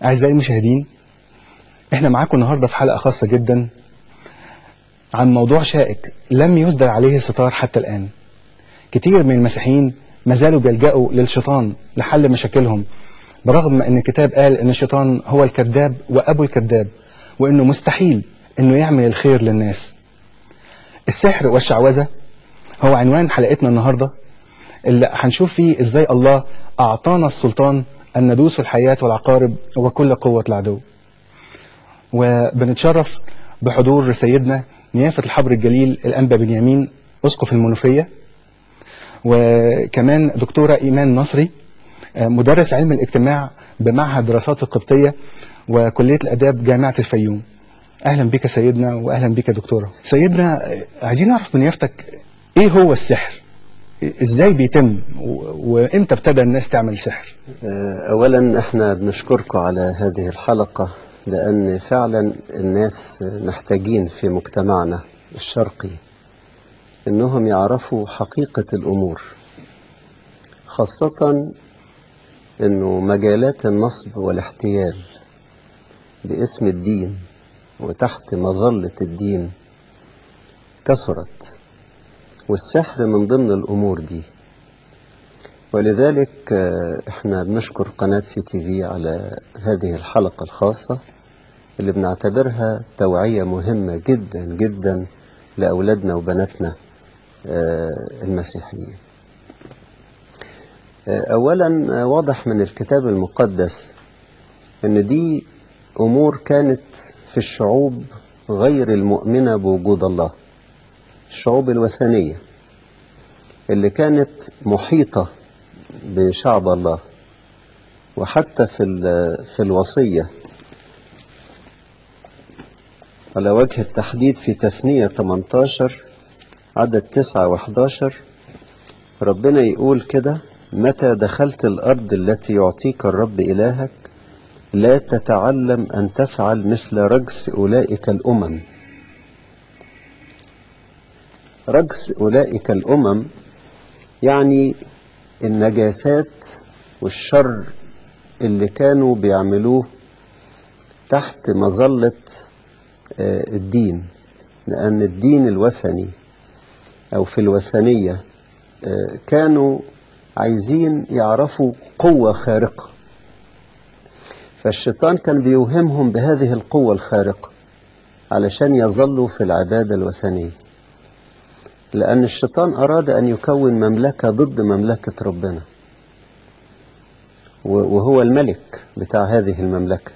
أعزائي المشاهدين احنا معاكم النهاردة في حلقة خاصة جدا عن موضوع شائك لم يصدر عليه ستار حتى الآن كتير من المسيحيين ما زالوا بيلجأوا للشيطان لحل مشاكلهم برغم ان الكتاب قال ان الشيطان هو الكذاب وابو الكذاب وانه مستحيل انه يعمل الخير للناس السحر والشعوذة هو عنوان حلقتنا النهاردة اللي هنشوف فيه ازاي الله اعطانا السلطان ان ندوس الحياة والعقارب وكل قوة العدو وبنتشرف بحضور سيدنا نيافة الحبر الجليل الأنبا بنيامين أسقف المنوفية وكمان دكتورة إيمان نصري مدرس علم الاجتماع بمعهد دراسات القبطية وكلية الأداب جامعة الفيوم أهلا بك سيدنا وأهلا بك دكتورة سيدنا عايزين نعرف من يافتك إيه هو السحر إزاي بيتم وإمتى ابتدى الناس تعمل سحر أولا احنا بنشكركم على هذه الحلقة لأن فعلا الناس محتاجين في مجتمعنا الشرقي إنهم يعرفوا حقيقة الأمور خاصة إنه مجالات النصب والاحتيال باسم الدين وتحت مظلة الدين كثرت والسحر من ضمن الأمور دي ولذلك احنا بنشكر قناة سي تي في على هذه الحلقة الخاصة اللي بنعتبرها توعية مهمة جدا جدا لأولادنا وبناتنا المسيحيين أولا واضح من الكتاب المقدس أن دي أمور كانت في الشعوب غير المؤمنة بوجود الله الشعوب الوثنية اللي كانت محيطة بشعب الله وحتى في في الوصية على وجه التحديد في تثنية 18 عدد 9 و11 ربنا يقول كده متى دخلت الأرض التي يعطيك الرب إلهك لا تتعلم أن تفعل مثل رجس أولئك الأمم رجس أولئك الأمم يعني النجاسات والشر اللي كانوا بيعملوه تحت مظلة الدين لأن الدين الوثني أو في الوثنية كانوا عايزين يعرفوا قوة خارقة فالشيطان كان بيوهمهم بهذه القوة الخارقة علشان يظلوا في العبادة الوثنية لأن الشيطان أراد أن يكون مملكة ضد مملكة ربنا وهو الملك بتاع هذه المملكة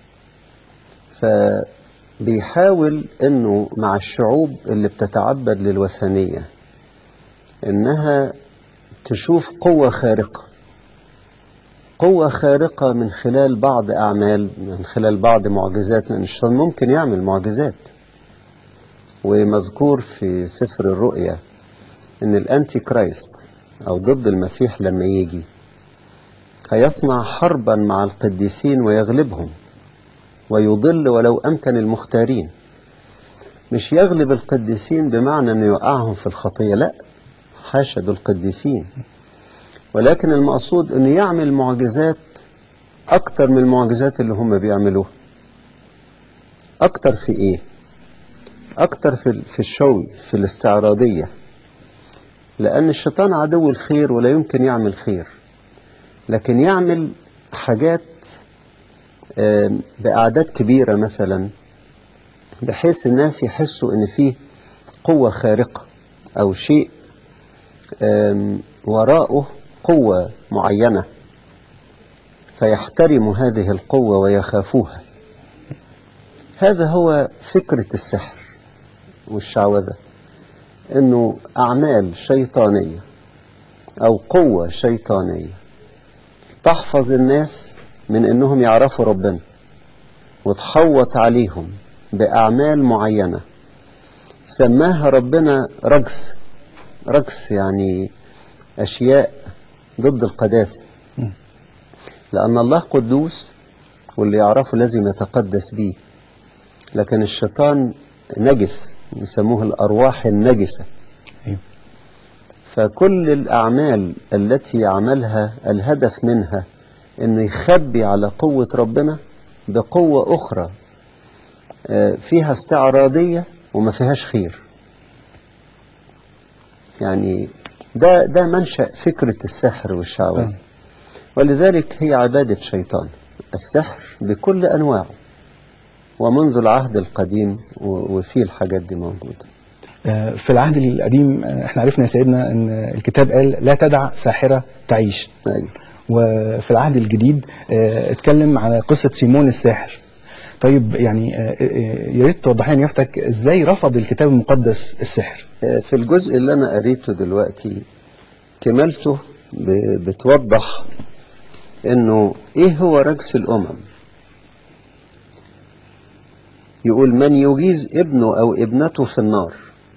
فبيحاول أنه مع الشعوب اللي بتتعبد للوثنية إنها تشوف قوة خارقة قوة خارقة من خلال بعض أعمال من خلال بعض معجزات لأن الشيطان ممكن يعمل معجزات ومذكور في سفر الرؤيا ان الانتي كرايست او ضد المسيح لما يجي هيصنع حربا مع القديسين ويغلبهم ويضل ولو امكن المختارين مش يغلب القديسين بمعنى انه يوقعهم في الخطيه لا حاشا دول القديسين ولكن المقصود انه يعمل معجزات اكتر من المعجزات اللي هم بيعملوها اكتر في ايه أكتر في في الشوي في الاستعراضية لأن الشيطان عدو الخير ولا يمكن يعمل خير لكن يعمل حاجات بأعداد كبيرة مثلا بحيث الناس يحسوا إن فيه قوة خارقة أو شيء وراءه قوة معينة فيحترموا هذه القوة ويخافوها هذا هو فكرة السحر والشعوذة انه اعمال شيطانية او قوة شيطانية تحفظ الناس من انهم يعرفوا ربنا وتحوط عليهم باعمال معينة سماها ربنا رجس رجس يعني اشياء ضد القداسة لان الله قدوس واللي يعرفه لازم يتقدس بيه لكن الشيطان نجس يسموه الأرواح النجسة فكل الأعمال التي يعملها الهدف منها أنه يخبي على قوة ربنا بقوة أخرى آه، فيها استعراضية وما فيهاش خير يعني ده ده منشأ فكرة السحر والشعوذة آه. ولذلك هي عبادة شيطان السحر بكل أنواعه ومنذ العهد القديم و- وفي الحاجات دي موجودة آه، في العهد القديم آه، احنا عرفنا يا سيدنا ان الكتاب قال لا تدع ساحرة تعيش أيوة. وفي العهد الجديد آه، اتكلم على قصة سيمون الساحر طيب يعني آه، آه، يا ريت توضح لنا يفتك ازاي رفض الكتاب المقدس السحر في الجزء اللي أنا قريته دلوقتي كمالته ب- بتوضح إنه إيه هو رجس الأمم يقول من يجيز ابنه أو ابنته في النار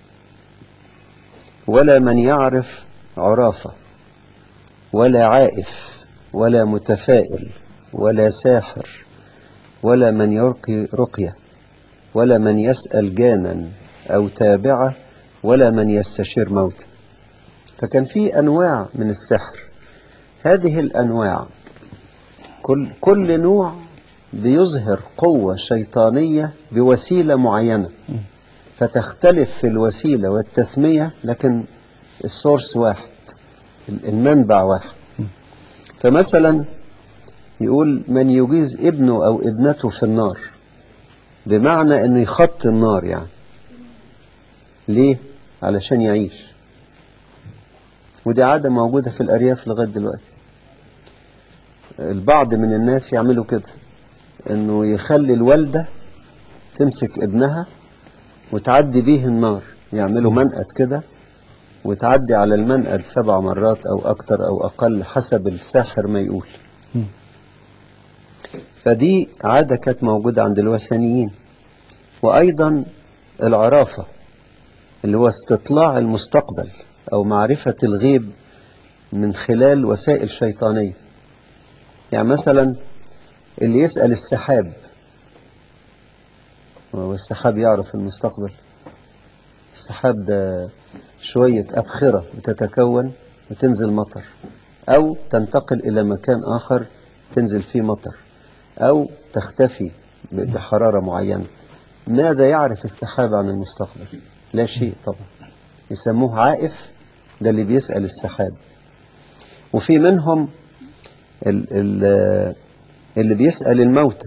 ولا من يعرف عرافة ولا عائف ولا متفائل ولا ساحر ولا من يرقي رقية ولا من يسأل جانا أو تابعة ولا من يستشير موتا فكان في أنواع من السحر هذه الأنواع كل, كل نوع بيظهر قوة شيطانية بوسيلة معينة فتختلف في الوسيلة والتسمية لكن السورس واحد المنبع واحد فمثلا يقول من يجيز ابنه أو ابنته في النار بمعنى أنه يخط النار يعني ليه؟ علشان يعيش ودي عادة موجودة في الأرياف لغاية دلوقتي البعض من الناس يعملوا كده انه يخلي الوالدة تمسك ابنها وتعدي بيه النار يعملوا منقد كده وتعدي على المنقد سبع مرات او اكتر او اقل حسب الساحر ما يقول مم. فدي عادة كانت موجودة عند الوثنيين وايضا العرافة اللي هو استطلاع المستقبل او معرفة الغيب من خلال وسائل شيطانية يعني مثلا اللي يسأل السحاب هو السحاب يعرف المستقبل السحاب ده شوية أبخرة بتتكون وتنزل مطر أو تنتقل إلى مكان آخر تنزل فيه مطر أو تختفي ب- بحرارة معينة ماذا يعرف السحاب عن المستقبل لا شيء طبعا يسموه عائف ده اللي بيسأل السحاب وفي منهم ال ال اللي بيسأل الموتى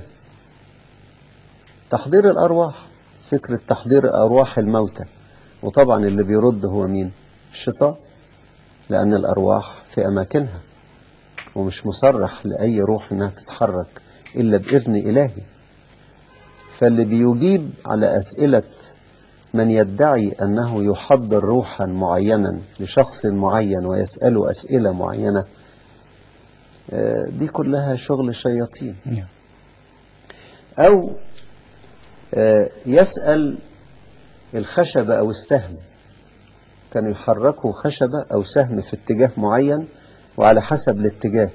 تحضير الأرواح فكرة تحضير أرواح الموتى وطبعا اللي بيرد هو مين الشيطان لأن الأرواح في أماكنها ومش مصرح لأي روح إنها تتحرك إلا بإذن إلهي فاللي بيجيب على أسئلة من يدعي أنه يحضر روحا معينا لشخص معين ويسأله أسئلة معينة آه، دي كلها شغل شياطين نعم. أو آه، يسأل الخشبة أو السهم كانوا يحركوا خشبة أو سهم في اتجاه معين وعلى حسب الاتجاه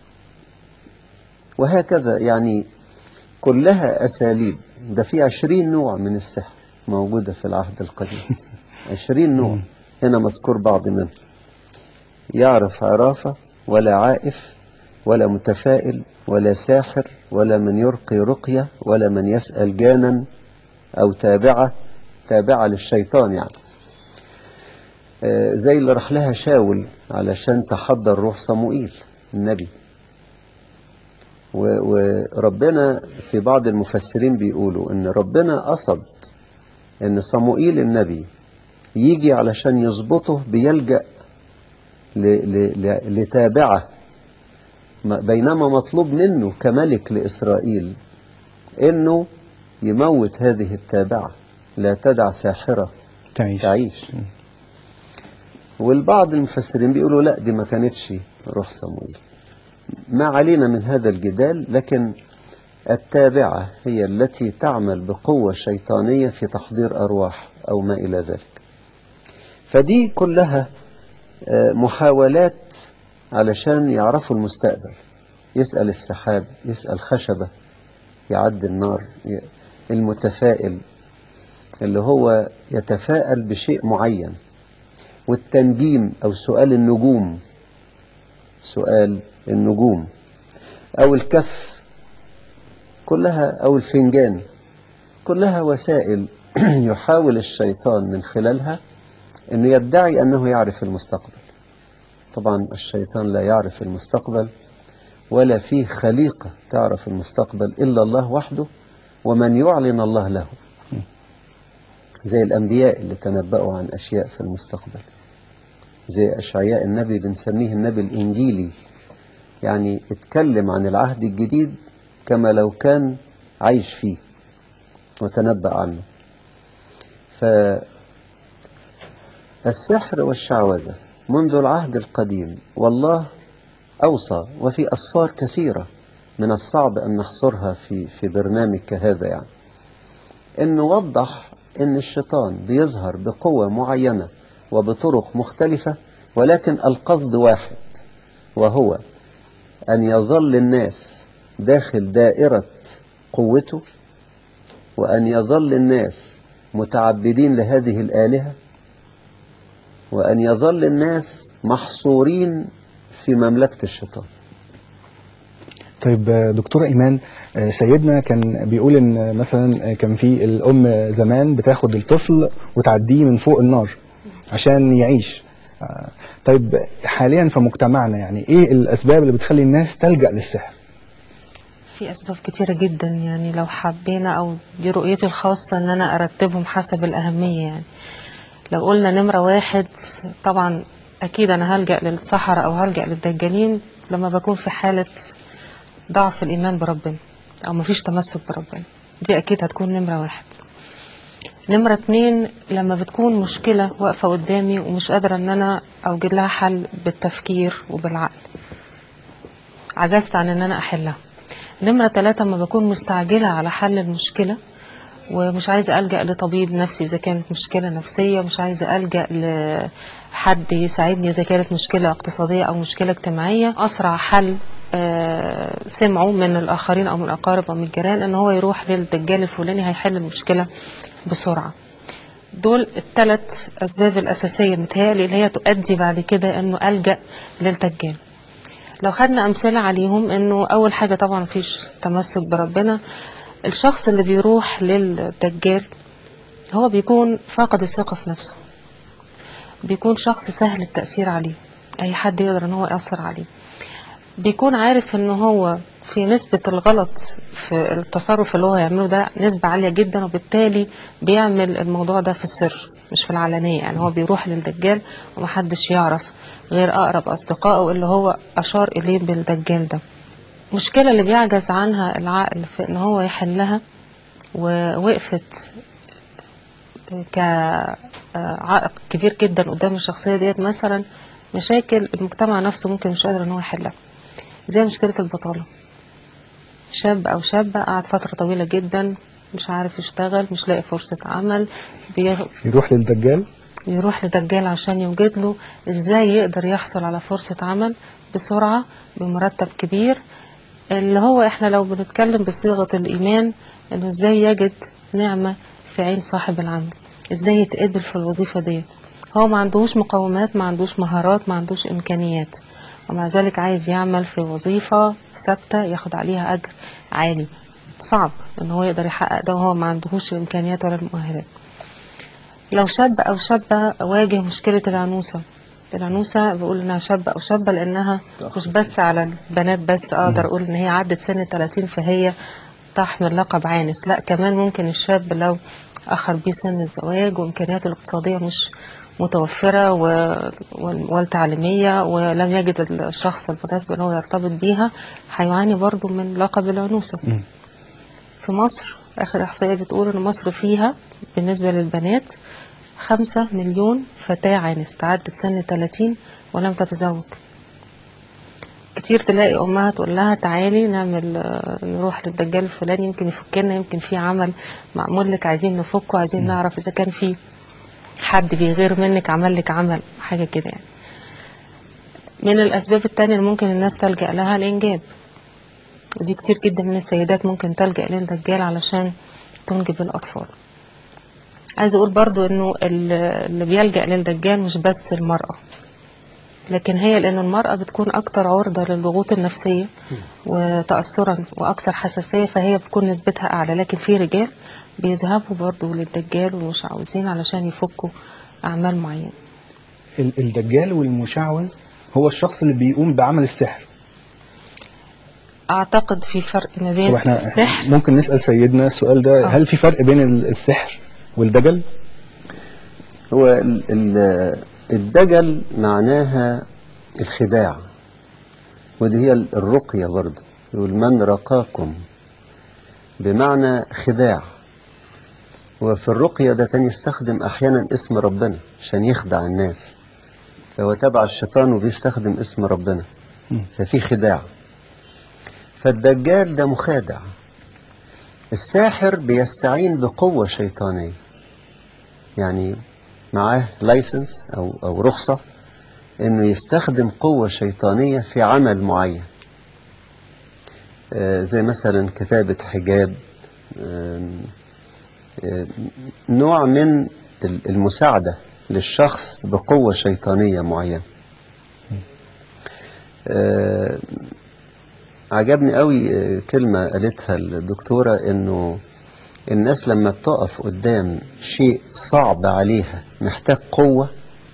وهكذا يعني كلها أساليب ده في عشرين نوع من السحر موجودة في العهد القديم عشرين نوع هنا مذكور بعض منهم يعرف عرافة ولا عائف ولا متفائل ولا ساحر ولا من يرقي رقية ولا من يسأل جانا أو تابعة تابعة للشيطان يعني آه، زي اللي راح لها شاول علشان تحضر روح صموئيل النبي و- وربنا في بعض المفسرين بيقولوا ان ربنا قصد ان صموئيل النبي يجي علشان يظبطه بيلجأ ل- ل- ل- لتابعة م- بينما مطلوب منه كملك لإسرائيل انه يموت هذه التابعة لا تدع ساحرة تعيش تعيش والبعض المفسرين بيقولوا لا دي ما كانتش روح صموئيل ما علينا من هذا الجدال لكن التابعة هي التي تعمل بقوة شيطانية في تحضير أرواح أو ما إلى ذلك فدي كلها آه، محاولات علشان يعرفوا المستقبل يسأل السحاب يسأل خشبة يعد النار ي- المتفائل اللي هو يتفائل بشيء معين والتنجيم أو سؤال النجوم سؤال النجوم أو الكف كلها أو الفنجان كلها وسائل يحاول الشيطان من خلالها أنه يدعي أنه يعرف المستقبل طبعا الشيطان لا يعرف المستقبل ولا فيه خليقة تعرف المستقبل إلا الله وحده ومن يعلن الله له زي الأنبياء اللي تنبأوا عن أشياء في المستقبل زي أشعياء النبي بنسميه النبي الإنجيلي يعني اتكلم عن العهد الجديد كما لو كان عايش فيه وتنبأ عنه فالسحر والشعوذة منذ العهد القديم والله أوصى وفي أصفار كثيرة من الصعب أن نحصرها في في برنامج كهذا يعني إنه وضح إن الشيطان بيظهر بقوة معينة وبطرق مختلفة ولكن القصد واحد وهو أن يظل الناس داخل دائرة قوته وأن يظل الناس متعبدين لهذه الآلهة وأن يظل الناس محصورين في مملكة الشيطان طيب آه، دكتور إيمان آه، سيدنا كان بيقول إن مثلا آه، كان في الأم زمان بتاخد الطفل وتعديه من فوق النار عشان يعيش آه، طيب حاليا في مجتمعنا يعني إيه الأسباب اللي بتخلي الناس تلجأ للسحر؟ في أسباب كتيرة جدا يعني لو حبينا أو دي رؤيتي الخاصة إن أنا أرتبهم حسب الأهمية يعني لو قلنا نمرة واحد طبعا أكيد أنا هلجأ للسحرة أو هلجأ للدجالين لما بكون في حالة ضعف الإيمان بربنا أو مفيش تمسك بربنا دي أكيد هتكون نمرة واحد نمرة اتنين لما بتكون مشكلة واقفة قدامي ومش قادرة إن أنا أوجد لها حل بالتفكير وبالعقل عجزت عن إن أنا أحلها نمرة ثلاثة لما بكون مستعجلة على حل المشكلة ومش عايزة ألجأ لطبيب نفسي إذا كانت مشكلة نفسية مش عايزة ألجأ لحد يساعدني إذا كانت مشكلة اقتصادية أو مشكلة اجتماعية أسرع حل آه، سمعوا من الآخرين أو من الأقارب أو من الجيران إن هو يروح للدجال الفلاني هيحل المشكلة بسرعة دول الثلاث أسباب الأساسية متهيألي اللي هي تؤدي بعد كده إنه ألجأ للدجال لو خدنا أمثلة عليهم إنه أول حاجة طبعا مفيش تمسك بربنا الشخص اللي بيروح للدجال هو بيكون فاقد الثقة في نفسه بيكون شخص سهل التأثير عليه أي حد يقدر إن هو يأثر عليه بيكون عارف إن هو في نسبة الغلط في التصرف اللي هو يعمله ده نسبة عالية جدا وبالتالي بيعمل الموضوع ده في السر مش في العلانية يعني هو بيروح للدجال ومحدش يعرف غير أقرب أصدقائه اللي هو أشار إليه بالدجال ده المشكلة اللي بيعجز عنها العقل في إن هو يحلها ووقفت كعائق كبير جدا قدام الشخصية ديت مثلا مشاكل المجتمع نفسه ممكن مش قادر إن هو يحلها زي مشكلة البطالة شاب أو شابة قعد فترة طويلة جدا مش عارف يشتغل مش لاقي فرصة عمل بي- يروح للدجال بيروح لدجال عشان يوجد له ازاي يقدر يحصل على فرصة عمل بسرعة بمرتب كبير اللي هو احنا لو بنتكلم بصيغة الإيمان انه ازاي يجد نعمة في عين صاحب العمل ازاي يتقبل في الوظيفة ديت هو ما عندهوش مقومات ما عندوش مهارات ما عندوش إمكانيات ومع ذلك عايز يعمل في وظيفة ثابتة ياخد عليها أجر عالي صعب ان هو يقدر يحقق ده وهو ما عندهوش الإمكانيات ولا المؤهلات لو شاب أو شابة واجه مشكلة العنوسة العنوسة بقول إنها شاب أو شابة لأنها مش بس على البنات بس أقدر أقول إن هي عدت سن التلاتين فهي تحمل لقب عانس لا كمان ممكن الشاب لو أخر بيه سن الزواج وإمكانياته الاقتصادية مش متوفرة و... و- والتعليمية ولم يجد الشخص المناسب اللي هو يرتبط بيها هيعاني برضو من لقب العنوسة مم. في مصر آخر إحصائية بتقول إن مصر فيها بالنسبة للبنات خمسة مليون فتاة عانس تعدت سن 30 ولم تتزوج كتير تلاقي أمها تقول لها تعالي نعمل آه، نروح للدجال الفلاني يمكن يفكنا يمكن في عمل معمول لك عايزين نفكه عايزين نعرف إذا كان في حد بيغير منك عمل لك عمل حاجة كده يعني من الأسباب التانية اللي ممكن الناس تلجأ لها الإنجاب ودي كتير جدا من السيدات ممكن تلجأ للدجال علشان تنجب الأطفال عايزة أقول برضو إنه ال- اللي بيلجأ للدجال مش بس المرأة لكن هي لأن المرأة بتكون أكتر عرضة للضغوط النفسية وتأثرا وأكثر حساسية فهي بتكون نسبتها أعلى لكن في رجال بيذهبوا برضو للدجال والمشعوذين علشان يفكوا أعمال معينة ال- الدجال والمشعوذ هو الشخص اللي بيقوم بعمل السحر أعتقد في فرق ما هو بين احنا السحر ممكن نسأل سيدنا السؤال ده آه. هل في فرق بين ال- السحر والدجل هو ال- ال- الدجل معناها الخداع ودي هي الرقية برضه يقول من رقاكم بمعنى خداع وفي الرقية ده كان يستخدم أحيانا اسم ربنا عشان يخدع الناس فهو تبع الشيطان وبيستخدم اسم ربنا مم. ففي خداع فالدجال ده مخادع الساحر بيستعين بقوة شيطانية يعني معاه لايسنس أو, أو رخصة إنه يستخدم قوة شيطانية في عمل معين آه، زي مثلا كتابة حجاب آم، آم، نوع من ال- المساعدة للشخص بقوة شيطانية معينة آه، عجبني قوي آه، كلمة قالتها الدكتورة إنه الناس لما بتقف قدام شيء صعب عليها محتاج قوة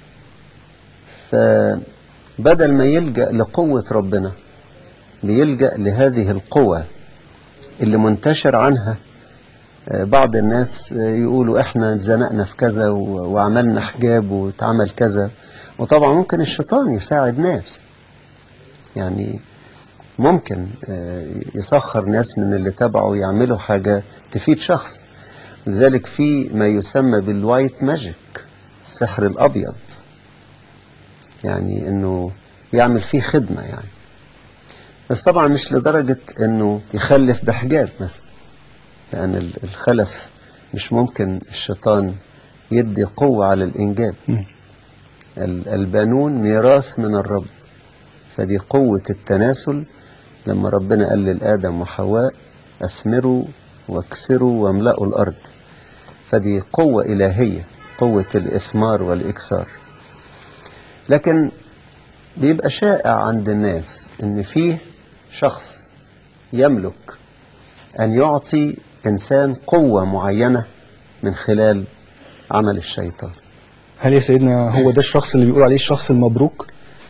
فبدل ما يلجأ لقوة ربنا بيلجأ لهذه القوة اللي منتشر عنها آه، بعض الناس آه، يقولوا احنا اتزنقنا في كذا و- وعملنا حجاب واتعمل كذا وطبعا ممكن الشيطان يساعد ناس يعني ممكن آه، يسخر ناس من اللي تبعه يعملوا حاجة تفيد شخص لذلك في ما يسمى بالوايت ماجيك السحر الأبيض يعني انه يعمل فيه خدمة يعني بس طبعا مش لدرجة انه يخلف بحجاب مثلا لأن ال- الخلف مش ممكن الشيطان يدي قوة على الإنجاب مم. ال- البنون ميراث من الرب فدي قوة التناسل لما ربنا قال للآدم وحواء أثمروا واكثروا واملأوا الأرض فدي قوة إلهية قوة الإثمار والإكثار لكن بيبقى شائع عند الناس إن فيه شخص يملك أن يعطي إنسان قوة معينة من خلال عمل الشيطان هل يا سيدنا هو ده الشخص اللي بيقول عليه الشخص المبروك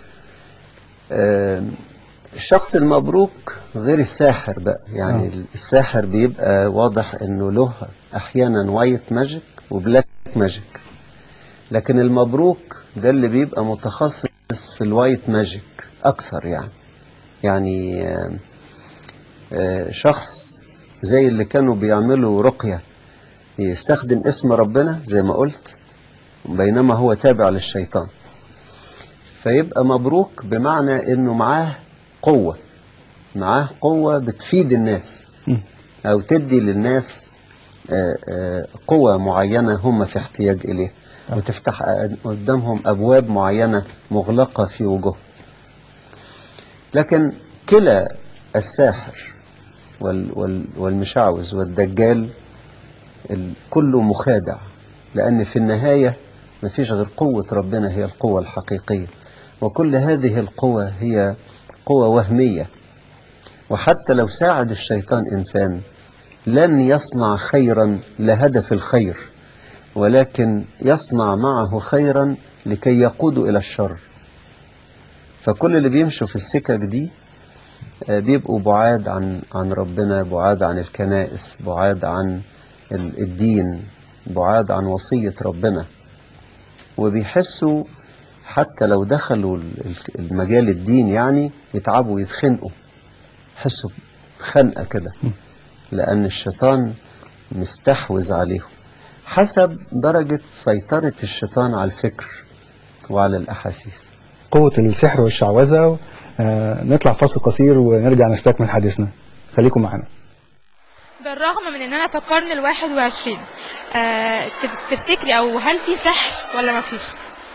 آم، الشخص المبروك غير الساحر بقى يعني آه. الساحر بيبقى واضح انه له احيانا وايت ماجيك وبلاك ماجيك لكن المبروك ده اللي بيبقى متخصص في الوايت ماجيك اكثر يعني يعني آم، آه، شخص زي اللي كانوا بيعملوا رقية يستخدم اسم ربنا زي ما قلت بينما هو تابع للشيطان فيبقى مبروك بمعنى انه معاه قوة معاه قوة بتفيد الناس مم. او تدي للناس آه، آه، قوة معينة هم في احتياج اليها وتفتح قدامهم ابواب معينة مغلقة في وجوههم لكن كلا الساحر وال وال والمشعوذ والدجال ال- كله مخادع لأن في النهاية مفيش غير قوة ربنا هي القوة الحقيقية وكل هذه القوة هي قوة وهمية وحتى لو ساعد الشيطان إنسان لن يصنع خيرا لهدف الخير ولكن يصنع معه خيرا لكي يقود إلى الشر فكل اللي بيمشوا في السكك دي آه، بيبقوا بعاد عن عن ربنا بعاد عن الكنائس بعاد عن ال- الدين بعاد عن وصية ربنا وبيحسوا حتى لو دخلوا ال- ال- المجال الدين يعني يتعبوا ويتخنقوا يحسوا بخنقة كده لأن الشيطان مستحوذ عليهم حسب درجة سيطرة الشيطان على الفكر وعلى الأحاسيس قوة السحر والشعوذة آه نطلع فاصل قصير ونرجع نستكمل حديثنا خليكم معنا بالرغم من ان انا في القرن الواحد وعشرين آه تف- تفتكري او هل في سحر ولا ما فيش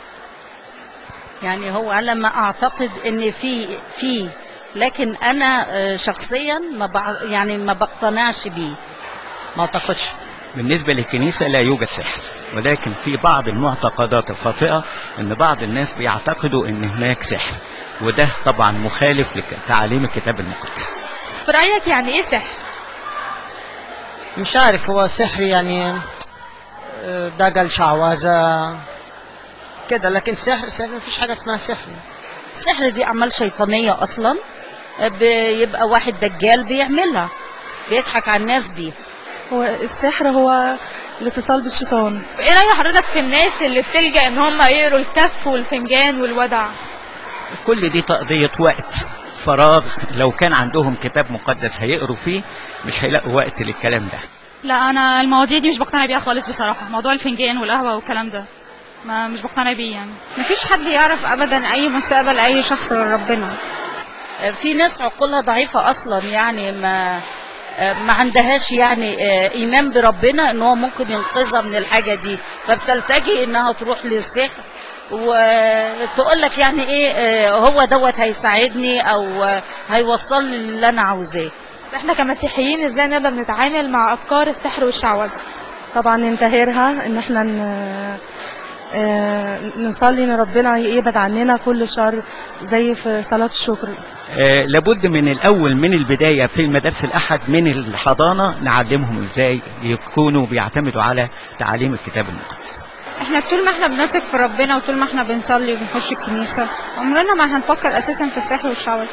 يعني هو انا ما اعتقد ان في في لكن انا آه، شخصيا ما بع... يعني ما بقتنعش بيه ما اعتقدش بالنسبة للكنيسة لا يوجد سحر ولكن في بعض المعتقدات الخاطئة ان بعض الناس بيعتقدوا ان هناك سحر وده طبعا مخالف لتعاليم الكتاب المقدس في رأيك يعني ايه سحر مش عارف هو سحر يعني آه، دجل شعوذة كده لكن سحر سحر مفيش حاجة اسمها سحر السحر دي أعمال شيطانية أصلا بيبقى واحد دجال بيعملها بيضحك على الناس بيه هو السحر هو الاتصال بالشيطان ايه رأي حضرتك في الناس اللي بتلجأ ان هم يقروا الكف والفنجان والودع كل دي تقضية وقت فراغ لو كان عندهم كتاب مقدس هيقروا فيه مش هيلاقوا وقت للكلام ده لا انا المواضيع دي مش بقتنع بيها خالص بصراحه موضوع الفنجان والقهوه والكلام ده ما مش بقتنع بيه يعني مفيش حد يعرف ابدا اي مستقبل اي شخص غير ربنا في ناس عقولها ضعيفة أصلا يعني ما ما عندهاش يعني إيمان بربنا إن هو ممكن ينقذها من الحاجة دي فبتلتجي إنها تروح للسحر وتقول لك يعني إيه هو دوت هيساعدني أو هيوصل لي اللي أنا عاوزاه احنا كمسيحيين ازاي نقدر نتعامل مع افكار السحر والشعوذة طبعا ننتهرها ان احنا ن- آه، نصلي ان ربنا يبعد عننا كل شر زي في صلاة الشكر آه لابد من الأول من البداية في المدارس الأحد من الحضانة نعلمهم إزاي يكونوا بيعتمدوا على تعاليم الكتاب المقدس احنا طول ما احنا بنثق في ربنا وطول ما احنا بنصلي وبنخش الكنيسة عمرنا ما هنفكر اساسا في السحر والشعوذة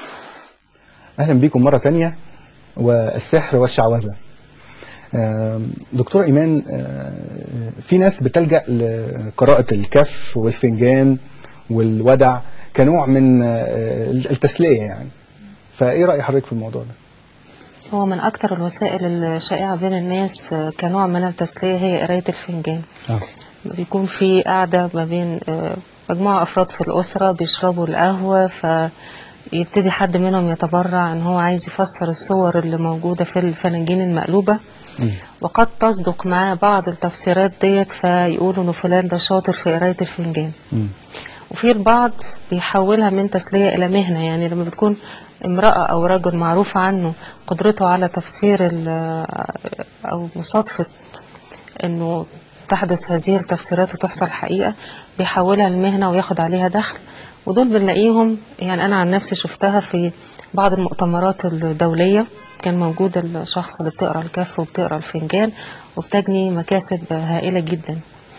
اهلا بيكم مره تانية والسحر والشعوذه آم، دكتور ايمان آه، في ناس بتلجا لقراءه الكف والفنجان والودع كنوع من آه، التسليه يعني فايه راي حضرتك في الموضوع ده هو من أكتر الوسائل الشائعة بين الناس آه، كنوع من التسلية هي قراية الفنجان آه. بيكون في قاعدة ما بين آه، مجموعة أفراد في الأسرة بيشربوا القهوة فيبتدي حد منهم يتبرع إن هو عايز يفسر الصور اللي موجودة في الفناجين المقلوبة وقد تصدق معاه بعض التفسيرات ديت فيقولوا إن فلان ده شاطر في قراية الفنجان مم. وفي البعض بيحولها من تسلية إلى مهنة يعني لما بتكون امرأة أو رجل معروف عنه قدرته على تفسير ال- أو مصادفة إنه تحدث هذه التفسيرات وتحصل حقيقة بيحولها لمهنة وياخد عليها دخل ودول بنلاقيهم يعني أنا عن نفسي شفتها في بعض المؤتمرات الدولية كان موجود الشخص اللي بتقرأ الكف وبتقرأ الفنجان وبتجني مكاسب هائلة جدا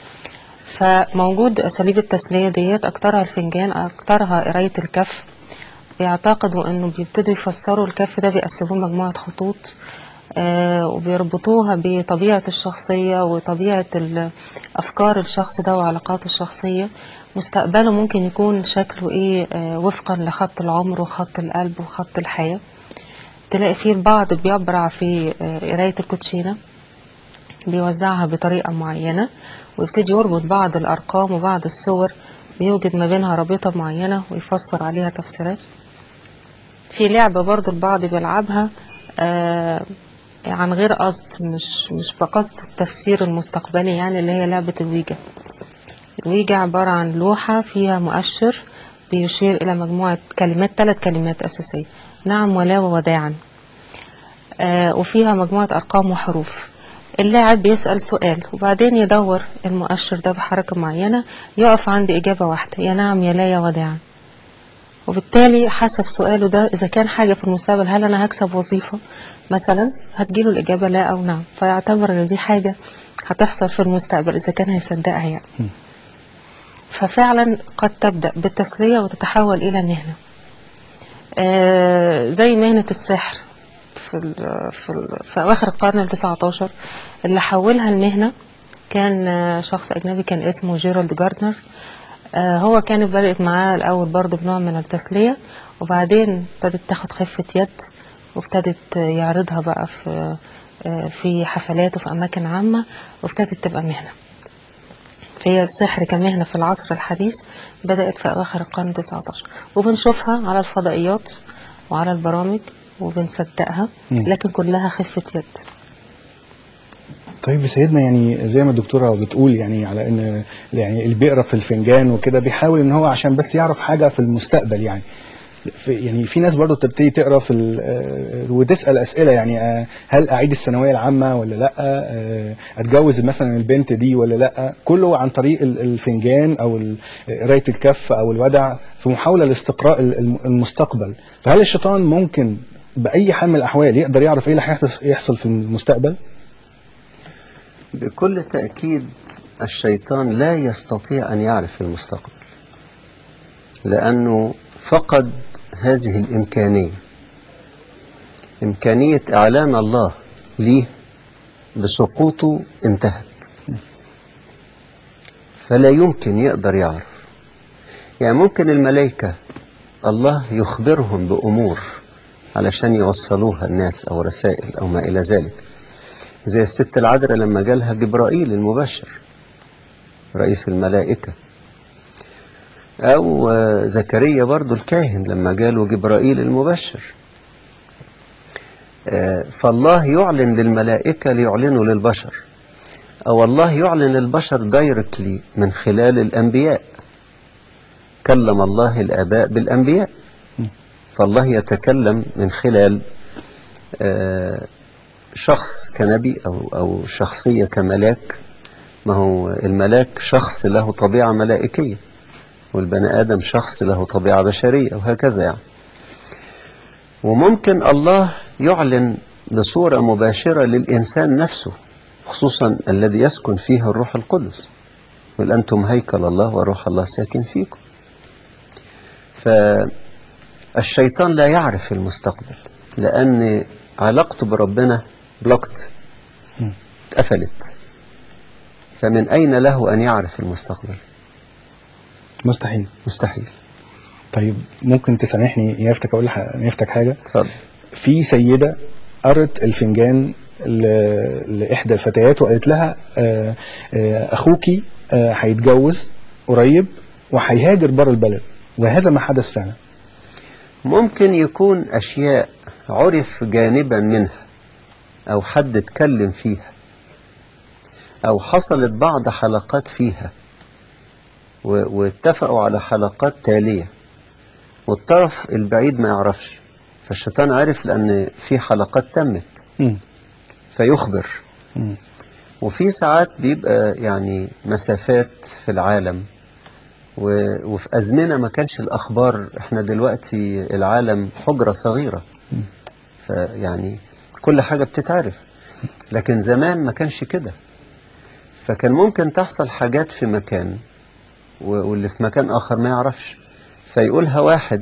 فموجود أساليب التسلية ديت أكترها الفنجان أكترها قراية الكف بيعتقدوا إنه بيبتدوا يفسروا الكف ده بيقسموه مجموعة خطوط آه وبيربطوها بطبيعة الشخصية وطبيعة ال- أفكار الشخص ده وعلاقاته الشخصية مستقبله ممكن يكون شكله إيه آه وفقا لخط العمر وخط القلب وخط الحياة تلاقي فيه البعض بيبرع في آه قراية الكوتشينة بيوزعها بطريقة معينة ويبتدي يربط بعض الأرقام وبعض الصور بيوجد ما بينها رابطة معينة ويفسر عليها تفسيرات في لعبة برضو البعض بيلعبها آه عن غير قصد مش مش بقصد التفسير المستقبلي يعني اللي هي لعبة الويجا الويجا عبارة عن لوحة فيها مؤشر بيشير إلى مجموعة كلمات ثلاث كلمات أساسية نعم ولا ووداعا آه وفيها مجموعة أرقام وحروف اللاعب بيسأل سؤال وبعدين يدور المؤشر ده بحركة معينة يقف عند إجابة واحدة يا نعم يا لا يا وداعا وبالتالي حسب سؤاله ده إذا كان حاجة في المستقبل هل أنا هكسب وظيفة مثلا هتجيله الإجابة لا أو نعم فيعتبر إن دي حاجة هتحصل في المستقبل إذا كان هيصدقها يعني ففعلا قد تبدأ بالتسلية وتتحول إلى مهنة آه زي مهنة السحر في, ال في, ال في أواخر القرن التسعة عشر اللي حولها المهنة كان آه، شخص أجنبي كان اسمه جيرالد جاردنر آه، هو كانت بدأت معاه الأول برضه بنوع من التسلية وبعدين ابتدت تاخد خفة يد وابتدت يعرضها بقى في آه، في حفلات وفي أماكن عامة وابتدت تبقى مهنة هي السحر كمهنة في العصر الحديث بدأت في أواخر القرن 19 وبنشوفها على الفضائيات وعلى البرامج وبنصدقها مم. لكن كلها خفة يد طيب يا سيدنا يعني زي ما الدكتوره بتقول يعني على ان يعني اللي بيقرا في الفنجان وكده بيحاول ان هو عشان بس يعرف حاجه في المستقبل يعني في يعني في ناس برضو تبتدي تقرا في ال- آه، وتسال اسئله يعني آه، هل اعيد الثانويه العامه ولا لا آه، اتجوز مثلا البنت دي ولا لا كله عن طريق ال- الفنجان او ال- قرايه الكف او الودع في محاوله لاستقراء ال- الم- المستقبل فهل الشيطان ممكن باي حال من الاحوال يقدر يعرف ايه اللي هيحدث- يحصل في المستقبل بكل تأكيد الشيطان لا يستطيع أن يعرف المستقبل لأنه فقد هذه الإمكانية إمكانية إعلان الله ليه بسقوطه انتهت فلا يمكن يقدر يعرف يعني ممكن الملائكة الله يخبرهم بأمور علشان يوصلوها الناس أو رسائل أو ما إلى ذلك زي الست العذراء لما جالها جبرائيل المبشر رئيس الملائكة أو آه، زكريا برضو الكاهن لما جاله جبرائيل المبشر آه، فالله يعلن للملائكة ليعلنوا للبشر أو الله يعلن للبشر دايركتلي من خلال الأنبياء كلم الله الآباء بالأنبياء فالله يتكلم من خلال آه، شخص كنبي أو, أو شخصية كملاك ما هو الملاك شخص له طبيعة ملائكية والبني آدم شخص له طبيعة بشرية وهكذا يعني وممكن الله يعلن بصورة مباشرة للإنسان نفسه خصوصا الذي يسكن فيه الروح القدس بل أنتم هيكل الله وروح الله ساكن فيكم فالشيطان لا يعرف المستقبل لأن علاقته بربنا بلوكت اتقفلت فمن أين له أن يعرف المستقبل مستحيل مستحيل طيب ممكن تسامحني يافتك اقول لح- يافتك حاجه اتفضل في سيده قرت الفنجان ل- لاحدى الفتيات وقالت لها آه، آه، اخوكي آه، هيتجوز قريب وهيهاجر بره البلد وهذا ما حدث فعلا ممكن يكون أشياء عرف جانبا منها أو حد اتكلم فيها أو حصلت بعض حلقات فيها و- واتفقوا على حلقات تالية والطرف البعيد ما يعرفش فالشيطان عرف لأن في حلقات تمت مم. فيخبر مم. وفي ساعات بيبقى يعني مسافات في العالم و- وفي أزمنة ما كانش الأخبار احنا دلوقتي العالم حجرة صغيرة فيعني كل حاجة بتتعرف لكن زمان ما كانش كده فكان ممكن تحصل حاجات في مكان و- واللي في مكان آخر ما يعرفش فيقولها واحد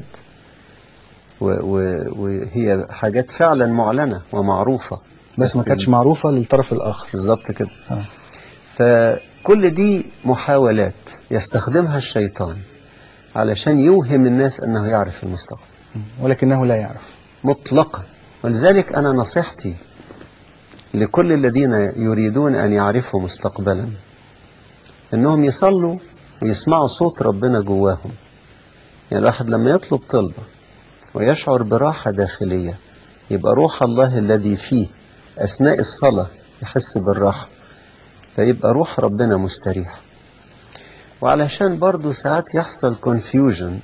و- و- وهي حاجات فعلا معلنة ومعروفة بس ما كانتش معروفه للطرف الاخر بالظبط كده آه. فكل دي محاولات يستخدمها الشيطان علشان يوهم الناس أنه يعرف المستقبل ولكنه لا يعرف مطلقا ولذلك أنا نصيحتي لكل الذين يريدون أن يعرفوا مستقبلا أنهم يصلوا ويسمعوا صوت ربنا جواهم يعني الواحد لما يطلب طلبة ويشعر براحة داخلية يبقى روح الله الذي فيه أثناء الصلاة يحس بالراحة فيبقى روح ربنا مستريح وعلشان برضو ساعات يحصل confusion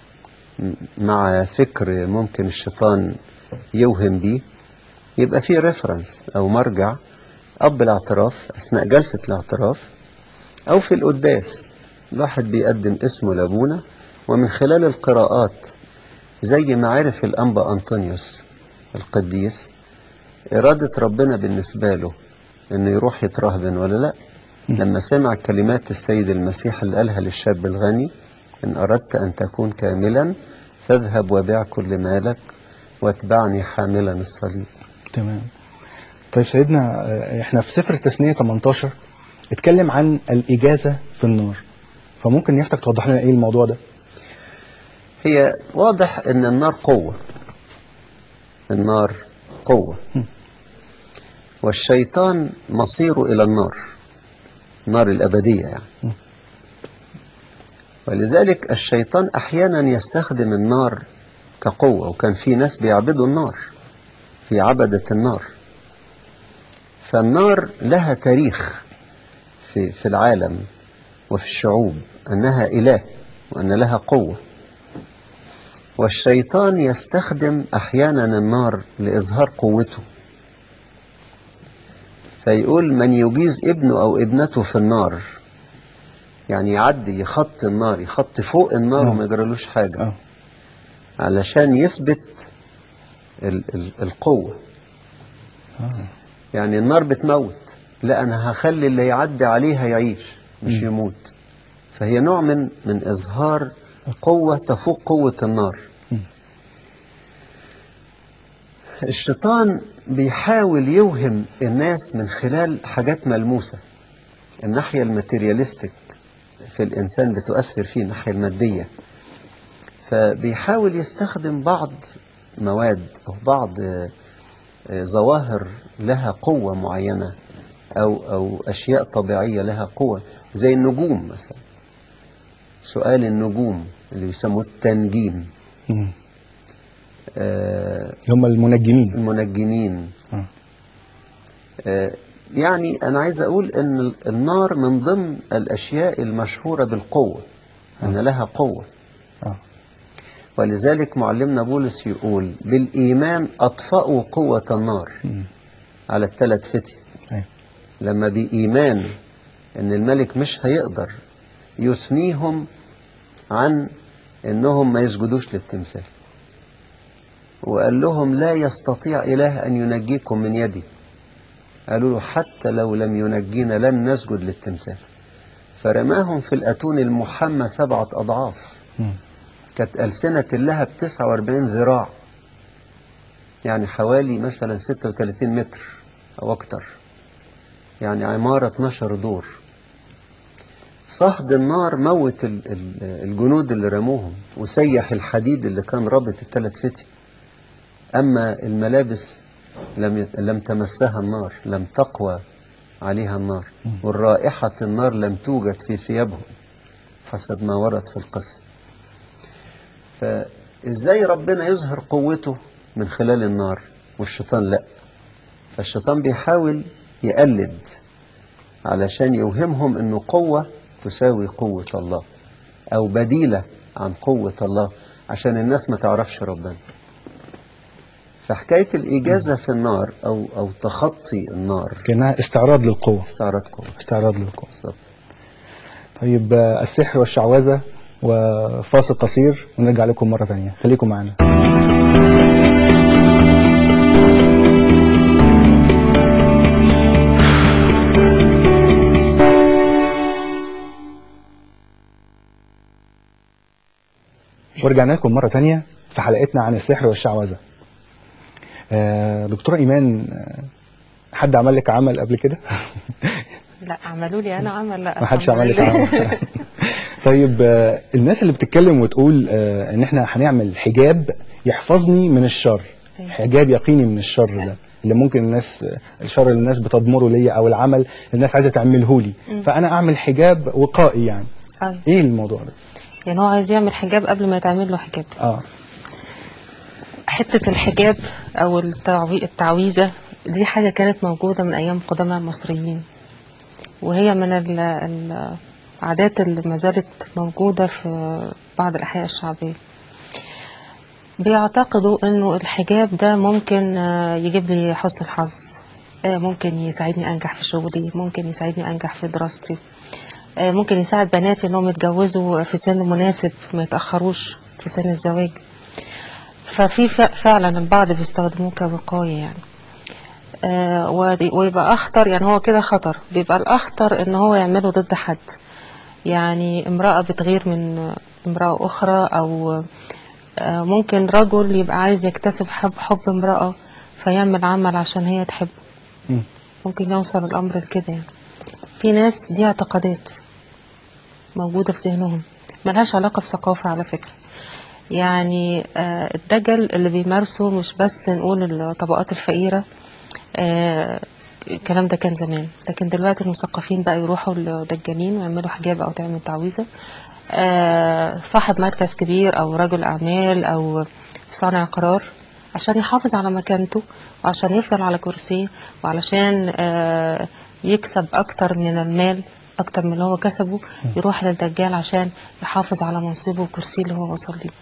مع فكر ممكن الشيطان يوهم بيه يبقى في ريفرنس أو مرجع أب الاعتراف أثناء جلسة الاعتراف أو في القداس الواحد بيقدم اسمه لأبونا ومن خلال القراءات زي ما عرف الأنبا أنطونيوس القديس إرادة ربنا بالنسبة له إنه يروح يترهبن ولا لأ لما سمع كلمات السيد المسيح اللي قالها للشاب الغني إن أردت أن تكون كاملا فاذهب وبيع كل مالك واتبعني حاملا الصليب تمام طيب سيدنا آه، احنا في سفر التثنية 18 اتكلم عن الإجازة في النار فممكن يفتك توضح لنا ايه الموضوع ده هي واضح ان النار قوة النار قوة والشيطان مصيره الى النار النار الابدية يعني ولذلك الشيطان احيانا يستخدم النار كقوة وكان في ناس بيعبدوا النار في عبدة النار فالنار لها تاريخ في, في العالم وفي الشعوب أنها إله وأن لها قوة والشيطان يستخدم أحيانا النار لإظهار قوته فيقول من يجيز ابنه أو ابنته في النار يعني يعدي يخط النار يخط فوق النار آه. وما يجرالوش حاجة اه علشان يثبت ال ال القوة اه يعني النار بتموت لا أنا هخلي اللي يعدي عليها يعيش مش مم. يموت فهي نوع من من إظهار قوة تفوق قوة النار مم. الشيطان بيحاول يوهم الناس من خلال حاجات ملموسة الناحية الماتيرياليستيك في الإنسان بتؤثر فيه الناحية المادية فبيحاول يستخدم بعض مواد أو بعض آه، آه، ظواهر لها قوة معينة أو أو أشياء طبيعية لها قوة زي النجوم مثلا سؤال النجوم اللي بيسموه التنجيم مم. آه، هم المنجمين المنجمين آه. آه، يعني أنا عايز أقول إن ال- النار من ضمن الأشياء المشهورة بالقوة أن لها قوة آه. ولذلك معلمنا بولس يقول بالإيمان أطفأوا قوة النار مم. على الثلاث فتية أيوة. لما بإيمان إن الملك مش هيقدر يثنيهم عن إنهم ما يسجدوش للتمثال وقال لهم لا يستطيع إله أن ينجيكم من يدي قالوا له حتى لو لم ينجينا لن نسجد للتمثال فرماهم في الأتون المحمى سبعة أضعاف مم. كانت ألسنة اللهب 49 ذراع يعني حوالي مثلا 36 متر أو أكتر يعني عمارة 12 دور صهد النار موت ال- ال- الجنود اللي رموهم وسيح الحديد اللي كان رابط الثلاث فتي أما الملابس لم يت- لم تمسها النار لم تقوى عليها النار والرائحة النار لم توجد في ثيابهم حسب ما ورد في القصة فإزاي ربنا يظهر قوته من خلال النار والشيطان لا فالشيطان بيحاول يقلد علشان يوهمهم انه قوة تساوي قوة الله او بديلة عن قوة الله عشان الناس ما تعرفش ربنا فحكاية الإجازة في النار أو أو تخطي النار كأنها استعراض للقوة استعراض قوة استعراض للقوة بالظبط طيب آه، السحر والشعوذة وفاصل قصير ونرجع لكم مرة تانية خليكم معنا ورجعنا لكم مرة تانية في حلقتنا عن السحر والشعوذة آه، دكتورة إيمان آه، حد عمل لك عمل قبل كده؟ لا عملوا لي انا عمل لا ما حدش الحمد عمل لك لله. عمل طيب آه، الناس اللي بتتكلم وتقول آه، ان احنا هنعمل حجاب يحفظني من الشر أيوة. حجاب يقيني من الشر ده اللي ممكن الناس الشر اللي الناس بتضمره ليا او العمل اللي الناس عايزه تعمله لي مم. فانا اعمل حجاب وقائي يعني أيوة. ايه الموضوع ده يعني هو عايز يعمل حجاب قبل ما يتعمل له حجاب اه حتة الحجاب أو التعوي- التعويذة دي حاجة كانت موجودة من أيام قدماء المصريين وهي من ال- ال- العادات اللي ما زالت موجودة في بعض الأحياء الشعبية بيعتقدوا إنه الحجاب ده ممكن آه، يجيب لي حسن الحظ آه، ممكن يساعدني أنجح في شغلي ممكن يساعدني أنجح في دراستي آه، ممكن يساعد بناتي إنهم يتجوزوا في سن مناسب ما يتأخروش في سن الزواج ففي ف- فعلا البعض بيستخدموه كوقاية يعني آه ودي- ويبقى أخطر يعني هو كده خطر بيبقى الأخطر إن هو يعمله ضد حد يعني امرأة بتغير من امرأة أخرى أو آه ممكن رجل يبقى عايز يكتسب حب حب امرأة فيعمل عمل عشان هي تحبه مم. ممكن يوصل الأمر لكده يعني في ناس دي اعتقادات موجودة في ذهنهم ملهاش علاقة بثقافة على فكرة يعني آه، الدجل اللي بيمارسه مش بس نقول الطبقات الفقيرة آه، الكلام ده كان زمان لكن دلوقتي المثقفين بقى يروحوا لدجالين ويعملوا حجاب أو تعمل تعويذة آه، صاحب مركز كبير أو رجل أعمال أو صانع قرار عشان يحافظ على مكانته وعشان يفضل على كرسيه وعلشان آه، يكسب أكتر من المال أكتر من اللي هو كسبه يروح للدجال عشان يحافظ على منصبه وكرسيه اللي هو وصل ليه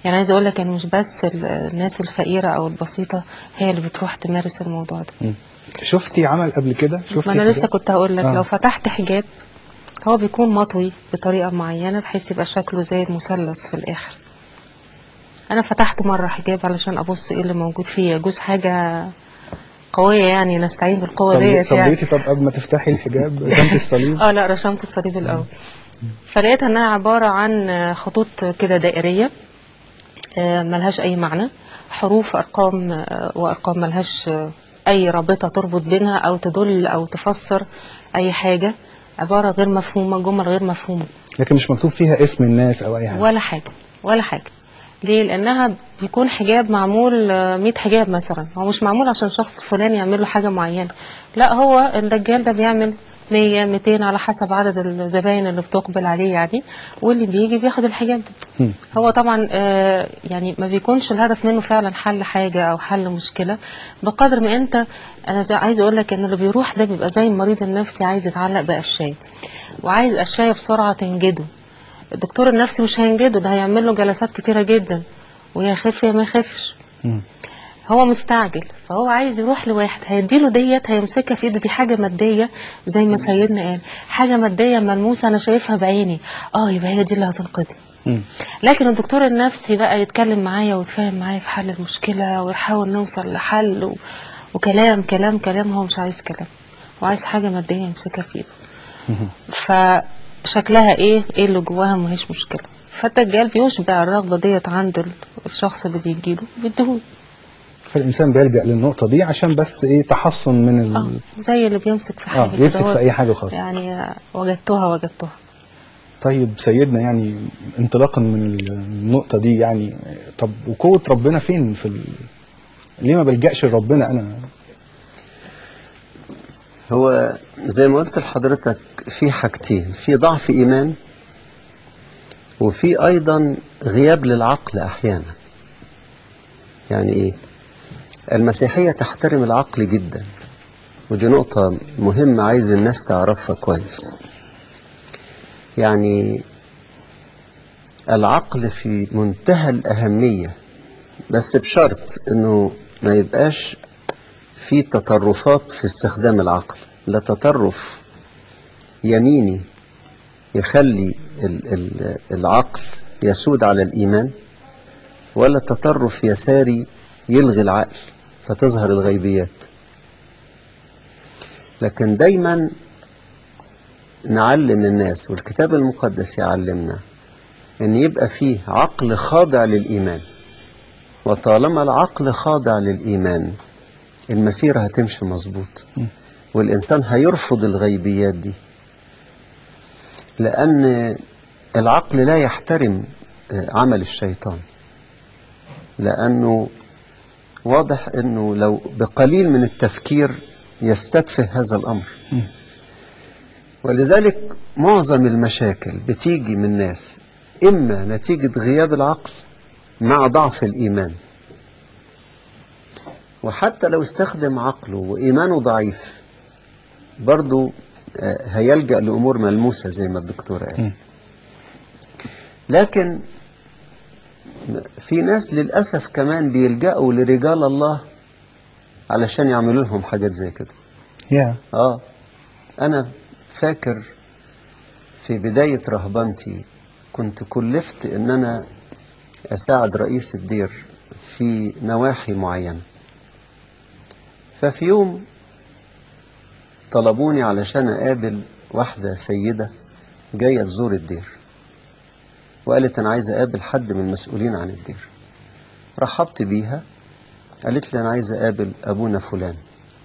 يعني عايزه اقول لك ان مش بس ال- الناس الفقيره او البسيطه هي اللي بتروح تمارس الموضوع ده مم. شفتي عمل قبل كده شفتي ما انا لسه حجاب؟ كنت هقول لك آه. لو فتحت حجاب هو بيكون مطوي بطريقه معينه بحيث يبقى شكله زي المثلث في الاخر انا فتحت مره حجاب علشان ابص ايه اللي موجود فيه يجوز حاجه قويه يعني نستعين بالقوه صلي- ديت يعني صليتي طب قبل ما تفتحي الحجاب رسمتي الصليب اه لا رسمت الصليب الاول فلقيت انها عباره عن خطوط كده دائريه آه، ملهاش اي معنى حروف ارقام آه، وارقام ملهاش آه، اي رابطه تربط بينها او تدل او تفسر اي حاجه عباره غير مفهومه جمل غير مفهومه لكن مش مكتوب فيها اسم الناس او اي حاجه ولا حاجه ولا حاجه ليه لانها بيكون حجاب معمول آه، 100 حجاب مثلا هو مش معمول عشان الشخص الفلاني يعمل له حاجه معينه لا هو الدجال ده بيعمل 100 200 على حسب عدد الزباين اللي بتقبل عليه يعني واللي بيجي بياخد الحجاب ده مم. هو طبعا آه، يعني ما بيكونش الهدف منه فعلا حل حاجه او حل مشكله بقدر ما انت انا زي- عايزه اقول لك ان اللي بيروح ده بيبقى زي المريض النفسي عايز يتعلق بقشايه وعايز قشايه بسرعه تنجده الدكتور النفسي مش هينجده ده هيعمل له جلسات كتيره جدا ويا يخف يا ما يخفش مم. هو مستعجل فهو عايز يروح لواحد هيديله ديت هيمسكها في ايده دي حاجه ماديه زي ما سيدنا قال حاجه ماديه ملموسه انا شايفها بعيني اه يبقى هي دي اللي هتنقذني مم. لكن الدكتور النفسي بقى يتكلم معايا ويتفاهم معايا في حل المشكله ويحاول نوصل لحل و... وكلام كلام كلام هو مش عايز كلام هو عايز حاجه ماديه يمسكها في ايده فشكلها ايه ايه اللي جواها ما هيش مشكله فالدجال بيشبع الرغبه ديت عند ال- الشخص اللي بيجيله بيديهوله فالانسان بيلجأ للنقطه دي عشان بس ايه تحصن من ال... اه زي اللي بيمسك في اه حاجه كده يمسك هو في اي حاجه خالص يعني آه، وجدتها وجدتها طيب سيدنا يعني انطلاقا من النقطه دي يعني طب وقوه ربنا فين في ال... ليه ما بلجأش لربنا انا هو زي ما قلت لحضرتك في حاجتين في ضعف إيمان وفي أيضا غياب للعقل أحيانا يعني إيه المسيحية تحترم العقل جدا ودي نقطة مهمة عايز الناس تعرفها كويس يعني العقل في منتهى الأهمية بس بشرط إنه ما يبقاش في تطرفات في استخدام العقل لا تطرف يميني يخلي ال- ال- العقل يسود على الإيمان ولا تطرف يساري يلغي العقل فتظهر الغيبيات لكن دايما نعلم الناس والكتاب المقدس يعلمنا ان يبقى فيه عقل خاضع للإيمان وطالما العقل خاضع للإيمان المسيرة هتمشي مظبوط والإنسان هيرفض الغيبيات دي لأن العقل لا يحترم آه، عمل الشيطان لأنه واضح أنه لو بقليل من التفكير يستتفه هذا الأمر ولذلك معظم المشاكل بتيجي من ناس إما نتيجة غياب العقل مع ضعف الإيمان وحتى لو استخدم عقله وإيمانه ضعيف برضو آه، هيلجأ لأمور ملموسة زي ما الدكتور قال لكن في ناس للأسف كمان بيلجأوا لرجال الله علشان يعملوا لهم حاجات زي كده يا اه انا فاكر في بداية رهبنتي كنت كلفت ان انا اساعد رئيس الدير في نواحي معينة ففي يوم طلبوني علشان اقابل واحدة سيدة جاية تزور الدير وقالت انا عايزة اقابل حد من المسؤولين عن الدير رحبت بيها قالت لي انا عايزة اقابل ابونا فلان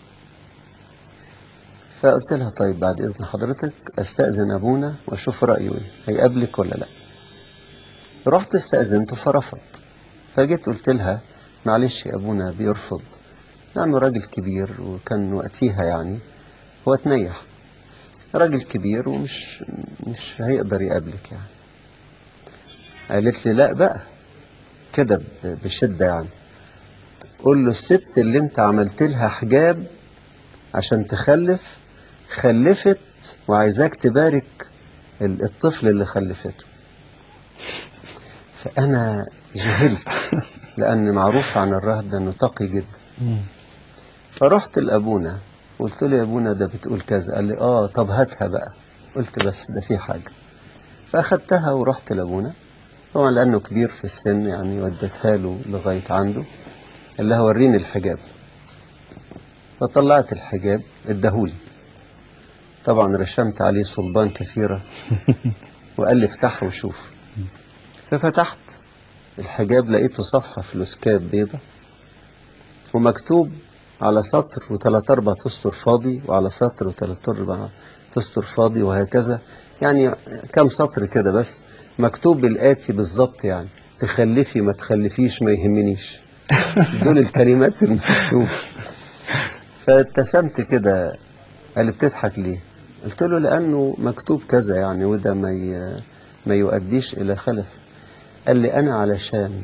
فقلت لها طيب بعد إذن حضرتك أستأذن أبونا وأشوف رأيه إيه هيقابلك ولا لأ رحت استأذنته فرفض فجيت قلت لها معلش يا أبونا بيرفض لأنه راجل كبير وكان وقتيها يعني هو اتنيح راجل كبير ومش مش هيقدر يقابلك يعني قالت لي لا بقى كده ب- بشدة يعني قول له الست اللي انت عملت لها حجاب عشان تخلف خلفت وعايزاك تبارك ال- الطفل اللي خلفته فأنا ذهلت لأن معروف عن الراهب ده إنه تقي جدا مم. فرحت لأبونا قلت له يا أبونا ده بتقول كذا قال لي آه طب هاتها بقى قلت بس ده في حاجة فأخدتها ورحت لأبونا طبعا لأنه كبير في السن يعني وديتها له لغاية عنده قال لها وريني الحجاب فطلعت الحجاب اداهولي طبعا رشمت عليه صلبان كثيرة وقال لي افتحه وشوف ففتحت الحجاب لقيته صفحة فلوسكاب بيضة ومكتوب على سطر وثلاث أربع تسطر فاضي وعلى سطر وثلاث أربع تسطر فاضي وهكذا يعني كم سطر كده بس مكتوب بالآتي بالظبط يعني تخلفي ما تخلفيش ما يهمنيش دول الكلمات المكتوبة فابتسمت كده قال لي بتضحك ليه قلت له لأنه مكتوب كذا يعني وده ما ي... ما يؤديش إلى خلف قال لي أنا علشان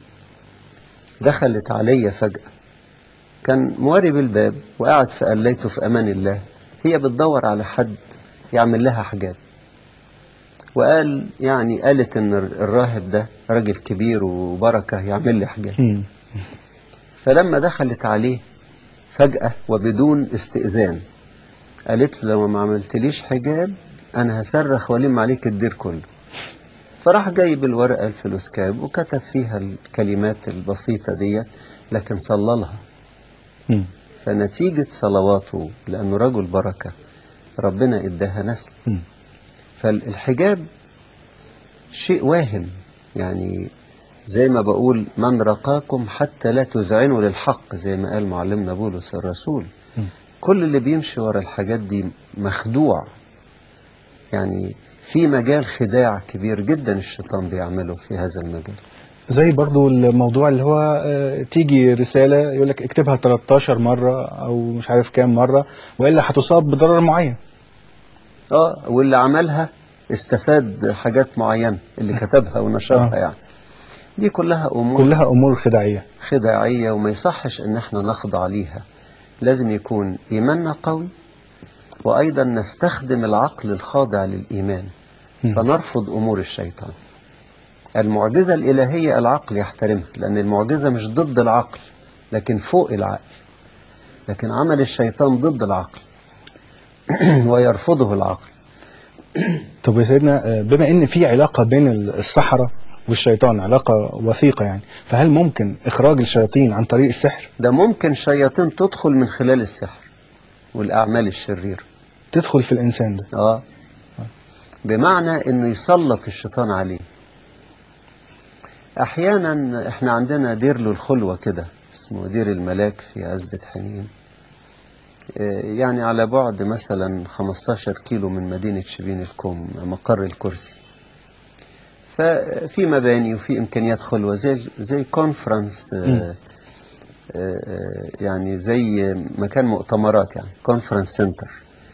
دخلت عليا فجأة كان مواري بالباب وقاعد فقليته في أمان الله هي بتدور على حد يعمل لها حجاب وقال يعني قالت إن الراهب ده راجل كبير وبركة يعمل لي حجاب مم. فلما دخلت عليه فجأة وبدون استئذان قالت له لو ما عملتليش حجاب أنا هصرخ وألم عليك الدير كله فراح جايب الورقة الفلوسكاب وكتب فيها الكلمات البسيطة ديت لكن صلى لها مم. فنتيجة صلواته لأنه رجل بركة ربنا إداها نسل مم. فالحجاب شيء واهم يعني زي ما بقول من رقاكم حتى لا تذعنوا للحق زي ما قال معلمنا بولس الرسول م. كل اللي بيمشي ورا الحاجات دي مخدوع يعني في مجال خداع كبير جدا الشيطان بيعمله في هذا المجال زي برضو الموضوع اللي هو آه، تيجي رسالة يقول لك اكتبها 13 مرة أو مش عارف كام مرة وإلا هتصاب بضرر معين اه واللي عملها استفاد حاجات معينة اللي كتبها ونشرها آه. يعني دي كلها أمور كلها أمور خداعية خداعية وما يصحش ان احنا نخضع ليها لازم يكون ايماننا قوي وايضا نستخدم العقل الخاضع للايمان مم. فنرفض امور الشيطان المعجزة الالهية العقل يحترمها لان المعجزة مش ضد العقل لكن فوق العقل لكن عمل الشيطان ضد العقل ويرفضه العقل طب يا سيدنا آه، بما ان في علاقه بين السحره والشيطان علاقه وثيقه يعني فهل ممكن اخراج الشياطين عن طريق السحر ده ممكن شياطين تدخل من خلال السحر والاعمال الشريره تدخل في الانسان ده اه بمعنى انه يسلط الشيطان عليه احيانا احنا عندنا دير للخلوة كده اسمه دير الملاك في عزبة حنين آه، يعني على بعد مثلا 15 كيلو من مدينة شبين الكوم مقر الكرسي ففي مباني وفي امكانيات خلوة زي زي كونفرنس آه، آه، يعني زي مكان مؤتمرات يعني كونفرنس سنتر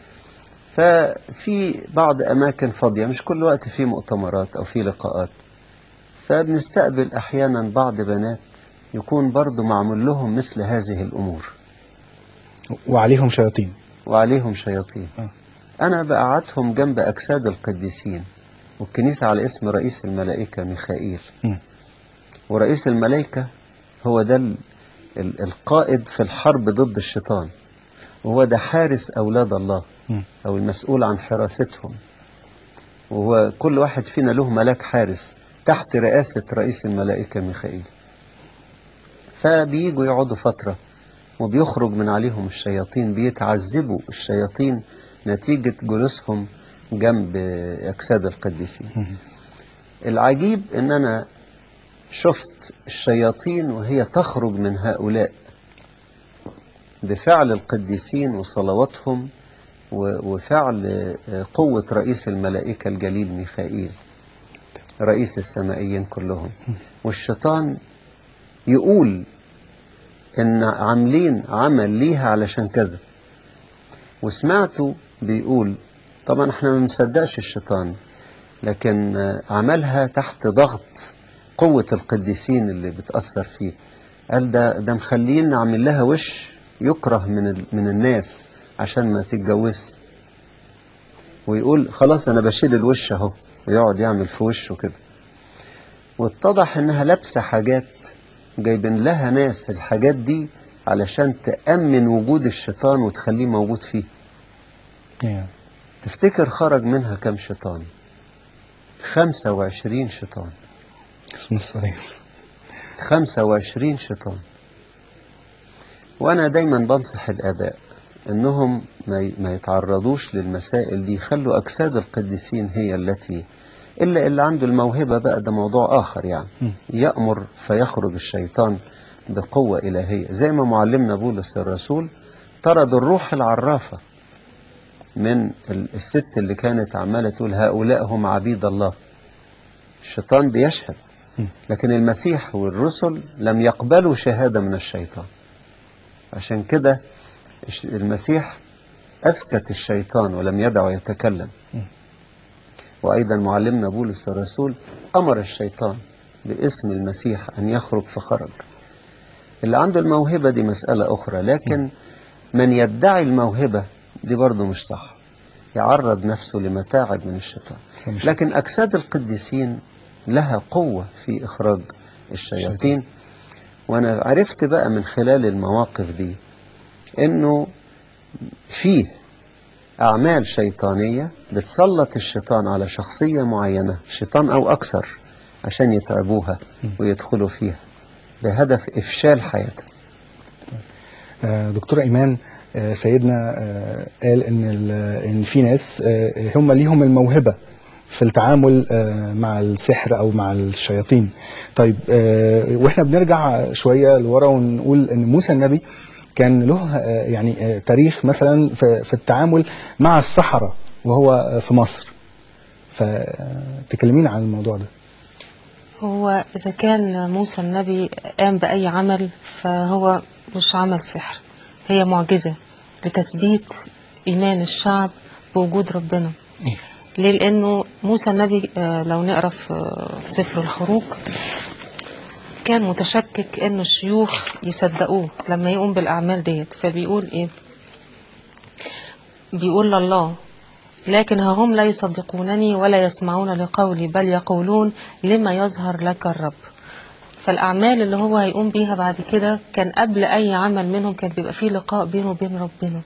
ففي بعض أماكن فاضية مش كل وقت في مؤتمرات أو في لقاءات فبنستقبل أحيانا بعض بنات يكون برضو معمول لهم مثل هذه الأمور وعليهم شياطين وعليهم شياطين آه. أنا بقعدهم جنب أجساد القديسين والكنيسة على اسم رئيس الملائكة ميخائيل مم. ورئيس الملائكة هو ده ال- ال- القائد في الحرب ضد الشيطان وهو ده حارس أولاد الله مم. أو المسؤول عن حراستهم وهو كل واحد فينا له ملاك حارس تحت رئاسة رئيس الملائكة ميخائيل فبييجوا يقعدوا فترة وبيخرج من عليهم الشياطين بيتعذبوا الشياطين نتيجة جلوسهم جنب أجساد القديسين مم. العجيب ان انا شفت الشياطين وهي تخرج من هؤلاء بفعل القديسين وصلواتهم و- وفعل آه، قوة رئيس الملائكة الجليل ميخائيل رئيس السمائيين كلهم والشيطان يقول ان عاملين عمل ليها علشان كذا وسمعته بيقول طبعا احنا ما بنصدقش الشيطان لكن آه، عملها تحت ضغط قوة القديسين اللي بتأثر فيه قال ده ده مخلين نعمل لها وش يكره من ال- من الناس عشان ما تتجوزش ويقول خلاص انا بشيل الوش اهو ويقعد يعمل في وشه كده واتضح انها لابسة حاجات جايبين لها ناس الحاجات دي علشان تأمن وجود الشيطان وتخليه موجود فيه يا. تفتكر خرج منها كم شيطان خمسة وعشرين شيطان اسم الصليب خمسة وعشرين شيطان وأنا دايما بنصح الآباء إنهم ما ي- ما يتعرضوش للمسائل دي يخلوا أجساد القديسين هي التي إلا اللي عنده الموهبة بقى ده موضوع آخر يعني م. يأمر فيخرج الشيطان بقوة إلهية زي ما معلمنا بولس الرسول طرد الروح العرافة من ال- الست اللي كانت عمالة تقول هؤلاء هم عبيد الله الشيطان بيشهد م. لكن المسيح والرسل لم يقبلوا شهادة من الشيطان عشان كده الش- المسيح أسكت الشيطان ولم يدعه يتكلم م. وأيضا معلمنا بولس الرسول أمر الشيطان باسم المسيح أن يخرج فخرج اللي عنده الموهبة دي مسألة أخرى لكن من يدعي الموهبة دي برضه مش صح يعرض نفسه لمتاعب من الشيطان فمش- لكن أجساد القديسين لها قوة في إخراج الشياطين وأنا عرفت بقى من خلال المواقف دي إنه فيه أعمال شيطانية بتسلط الشيطان على شخصية معينة شيطان أو أكثر عشان يتعبوها ويدخلوا فيها بهدف إفشال حياتها آه، دكتور ايمان آه، سيدنا آه، قال ان ال- ان في ناس آه، هم ليهم الموهبه في التعامل آه، مع السحر او مع الشياطين طيب آه، واحنا بنرجع شويه لورا ونقول ان موسى النبي كان له آه، يعني آه، تاريخ مثلا في في التعامل مع السحره وهو آه، في مصر فتكلمينا عن الموضوع ده هو إذا كان موسى النبي قام بأي عمل فهو مش عمل سحر هي معجزة لتثبيت إيمان الشعب بوجود ربنا ليه لأنه موسى النبي آه، لو نقرأ في آه، في سفر الخروج كان متشكك إنه الشيوخ يصدقوه لما يقوم بالأعمال ديت فبيقول إيه بيقول لله لكن ها هم لا يصدقونني ولا يسمعون لقولي بل يقولون لما يظهر لك الرب فالأعمال اللي هو هيقوم بيها بعد كده كان قبل أي عمل منهم كان بيبقى فيه لقاء بينه وبين ربنا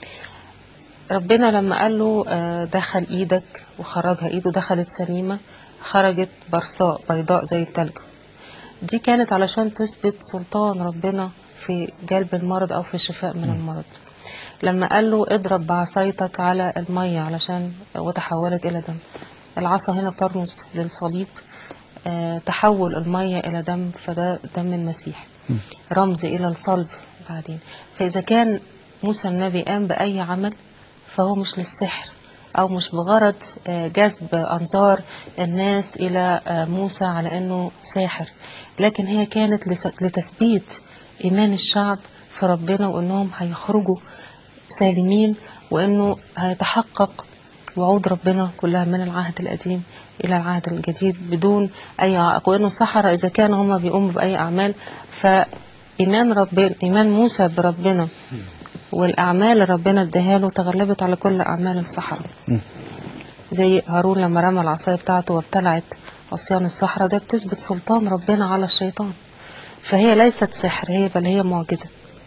ربنا لما قال له آه، دخل ايدك وخرجها ايده دخلت سليمة خرجت برصاء بيضاء زي التلج دي كانت علشان تثبت سلطان ربنا في جلب المرض او في الشفاء من المرض لما قال له اضرب بعصايتك على المية علشان وتحولت الى دم العصا هنا بترمز للصليب آه، تحول المية الى دم فده دم المسيح رمز الى الصلب بعدين فاذا كان موسى النبي قام باي عمل فهو مش للسحر او مش بغرض آه، جذب انظار الناس الى آه، موسى على انه ساحر لكن هي كانت لس- لتثبيت ايمان الشعب في ربنا وانهم هيخرجوا سالمين وانه هيتحقق وعود ربنا كلها من العهد القديم الى العهد الجديد بدون اي عائق وانه السحرة اذا كانوا هم بيقوموا باي اعمال فايمان ربنا ايمان موسى بربنا والاعمال اللي ربنا اداها له تغلبت على كل اعمال السحرة مم. زي هارون لما رمى العصايه بتاعته وابتلعت عصيان الصحراء ده بتثبت سلطان ربنا على الشيطان فهي ليست سحر هي بل هي معجزه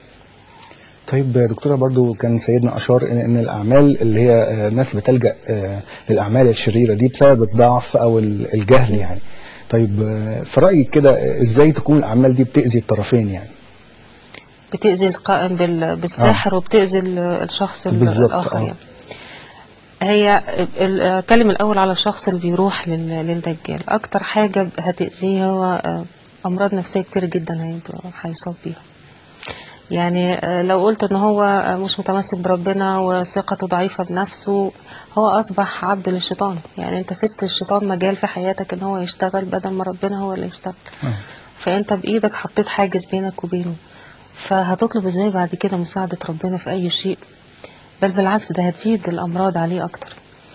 طيب يا دكتورة برضو كان سيدنا أشار إن إن الأعمال اللي هي آه، ناس بتلجأ آه، للأعمال الشريرة دي بسبب الضعف أو ال- الجهل يعني طيب آه، في رأيك كده آه، إزاي تكون الأعمال دي بتأذي الطرفين يعني بتأذي القائم بال- بالسحر وبتأذي ال- الشخص ال- بالظبط، الآخر آه. يعني. هي ال- أتكلم الأول على الشخص اللي بيروح لل- للدجال أكتر حاجة هتأذيه هو آه، أمراض نفسية كتير جدا هيبقى- هيصاب بيها يعني آه، لو قلت ان هو آه، مش متمسك بربنا وثقته ضعيفة بنفسه هو اصبح عبد للشيطان يعني انت سبت الشيطان مجال في حياتك ان هو يشتغل بدل ما ربنا هو اللي يشتغل فانت بايدك حطيت حاجز بينك وبينه فهتطلب ازاي بعد كده مساعدة ربنا في اي شيء بل بالعكس ده هتزيد الامراض عليه اكتر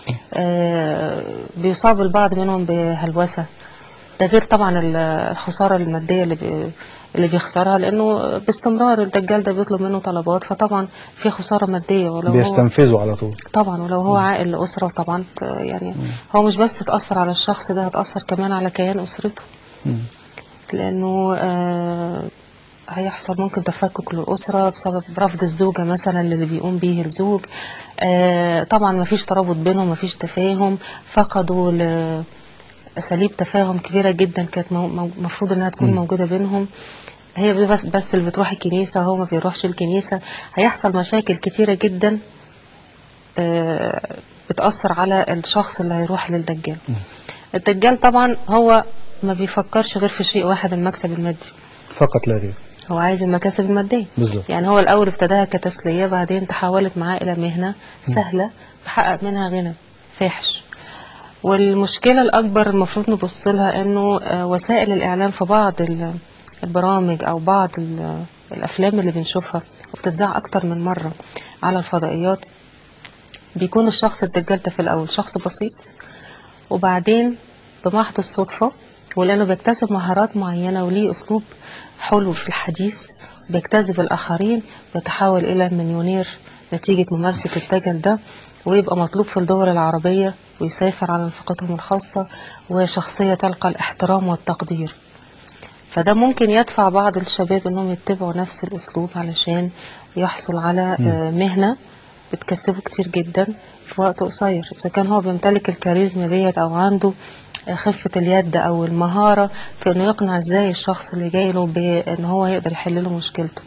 آه، بيصاب البعض منهم بهلوسة ده غير طبعا ال- الخسارة المادية اللي بي اللي بيخسرها لانه باستمرار الدجال ده بيطلب منه طلبات فطبعا في خسارة مادية ولو هو بيستنفذوا على طول طبعا ولو هو عائل لأسرة طبعا ت- يعني هو مش بس تأثر على الشخص ده هتأثر كمان على كيان أسرته مم. لانه آه هيحصل ممكن تفكك للأسرة بسبب رفض الزوجة مثلا اللي بيقوم به الزوج آه طبعا ما فيش ترابط بينهم ما فيش تفاهم فقدوا لأساليب تفاهم كبيرة جدا كانت المفروض انها تكون مم. موجودة بينهم هي بس بس اللي بتروح الكنيسة هو ما بيروحش الكنيسة هيحصل مشاكل كتيرة جدا آه، بتأثر على الشخص اللي هيروح للدجال الدجال طبعا هو ما بيفكرش غير في شيء واحد المكسب المادي فقط لا غير هو عايز المكاسب المادية بالظبط يعني هو الأول ابتداها كتسلية بعدين تحولت معاه إلى مهنة سهلة بحقق منها غنى فاحش والمشكلة الأكبر المفروض نبص لها إنه آه، وسائل الإعلام في بعض ال- البرامج أو بعض ال- الأفلام اللي بنشوفها وبتتذاع أكتر من مرة على الفضائيات بيكون الشخص الدجال ده في الأول شخص بسيط وبعدين بمحض الصدفة ولأنه بيكتسب مهارات معينة وليه أسلوب حلو في الحديث بيجتذب الآخرين بيتحول إلى مليونير نتيجة ممارسة الدجل ده ويبقى مطلوب في الدول العربية ويسافر على نفقتهم الخاصة وشخصية تلقى الاحترام والتقدير فده ممكن يدفع بعض الشباب انهم يتبعوا نفس الاسلوب علشان يحصل على مم. آه، مهنة بتكسبه كتير جدا في وقت قصير اذا كان هو بيمتلك الكاريزما ديت او عنده آه، خفة اليد او المهارة في انه يقنع ازاي الشخص اللي جاي له بان هو يقدر يحل له مشكلته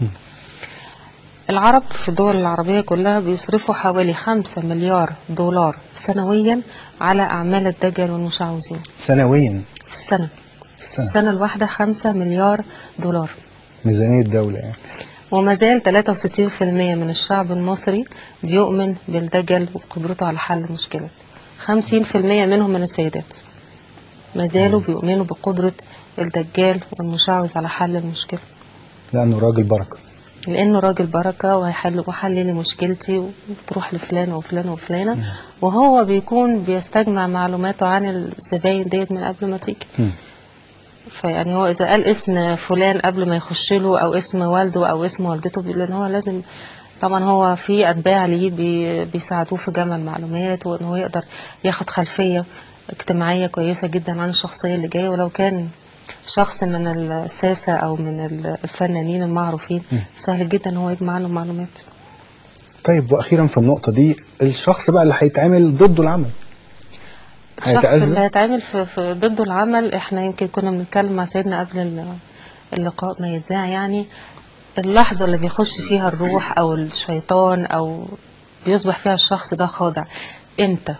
العرب في الدول العربية كلها بيصرفوا حوالي خمسة مليار دولار سنويا على أعمال الدجل والمشعوذين سنويا في السنة السنة السنة الواحدة خمسة مليار دولار ميزانية الدولة يعني وما زال 63% من الشعب المصري بيؤمن بالدجل وقدرته على حل المشكلة 50% منهم من السيدات ما زالوا بيؤمنوا بقدرة الدجال والمشعوذ على حل المشكلة لأنه راجل بركة لأنه راجل بركة وهيحل وحل لي مشكلتي وتروح لفلان وفلان وفلانة وهو بيكون بيستجمع معلوماته عن الزباين ديت من قبل ما تيجي مم. فيعني هو اذا قال اسم فلان قبل ما يخش له او اسم والده او اسم والدته بي- لان هو لازم طبعا هو في اتباع ليه بي- بيساعدوه في جمع المعلومات وان هو يقدر ياخد خلفيه اجتماعيه كويسه جدا عن الشخصيه اللي جايه ولو كان شخص من الساسه او من الفنانين المعروفين سهل جدا ان هو يجمع عنه معلومات طيب وأخيرا في النقطة دي الشخص بقى اللي هيتعمل ضده العمل الشخص هيتأذى؟ اللي هيتعمل في, في ضده العمل احنا يمكن كنا بنتكلم مع سيدنا قبل ال- اللقاء ما يتذاع يعني اللحظة اللي بيخش فيها الروح او الشيطان او بيصبح فيها الشخص ده خاضع امتى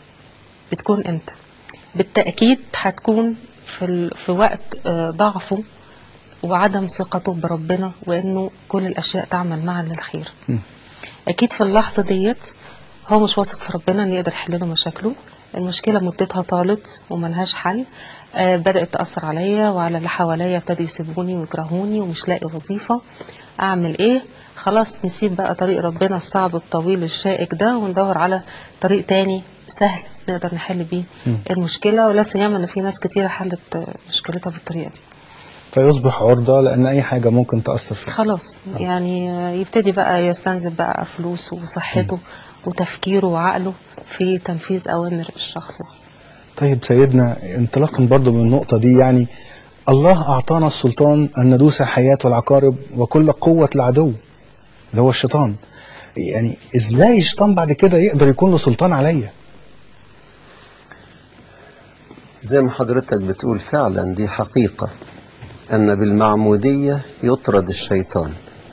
بتكون امتى بالتأكيد هتكون في, ال... في وقت آه، ضعفه وعدم ثقته بربنا وانه كل الاشياء تعمل معا للخير مم. اكيد في اللحظه ديت هو مش واثق في ربنا ان يقدر يحل له مشاكله المشكله مدتها طالت وملهاش حل آه بدات تاثر عليا وعلى اللي حواليا ابتدوا يسيبوني ويكرهوني ومش لاقي وظيفه اعمل ايه خلاص نسيب بقى طريق ربنا الصعب الطويل الشائك ده وندور على طريق تاني سهل نقدر نحل بيه مم. المشكله ولا سيما ان في ناس كتيره حلت آه، مشكلتها بالطريقه دي فيصبح عرضة لأن أي حاجة ممكن تأثر فيه خلاص يعني يبتدي بقى يستنزف بقى فلوسه وصحته وتفكيره وعقله في تنفيذ أوامر الشخص ده طيب سيدنا انطلاقا برضو من النقطة دي يعني الله أعطانا السلطان أن ندوس الحياة والعقارب وكل قوة العدو اللي هو الشيطان يعني إزاي الشيطان بعد كده يقدر يكون له سلطان عليا زي ما حضرتك بتقول فعلا دي حقيقة أن بالمعمودية يطرد الشيطان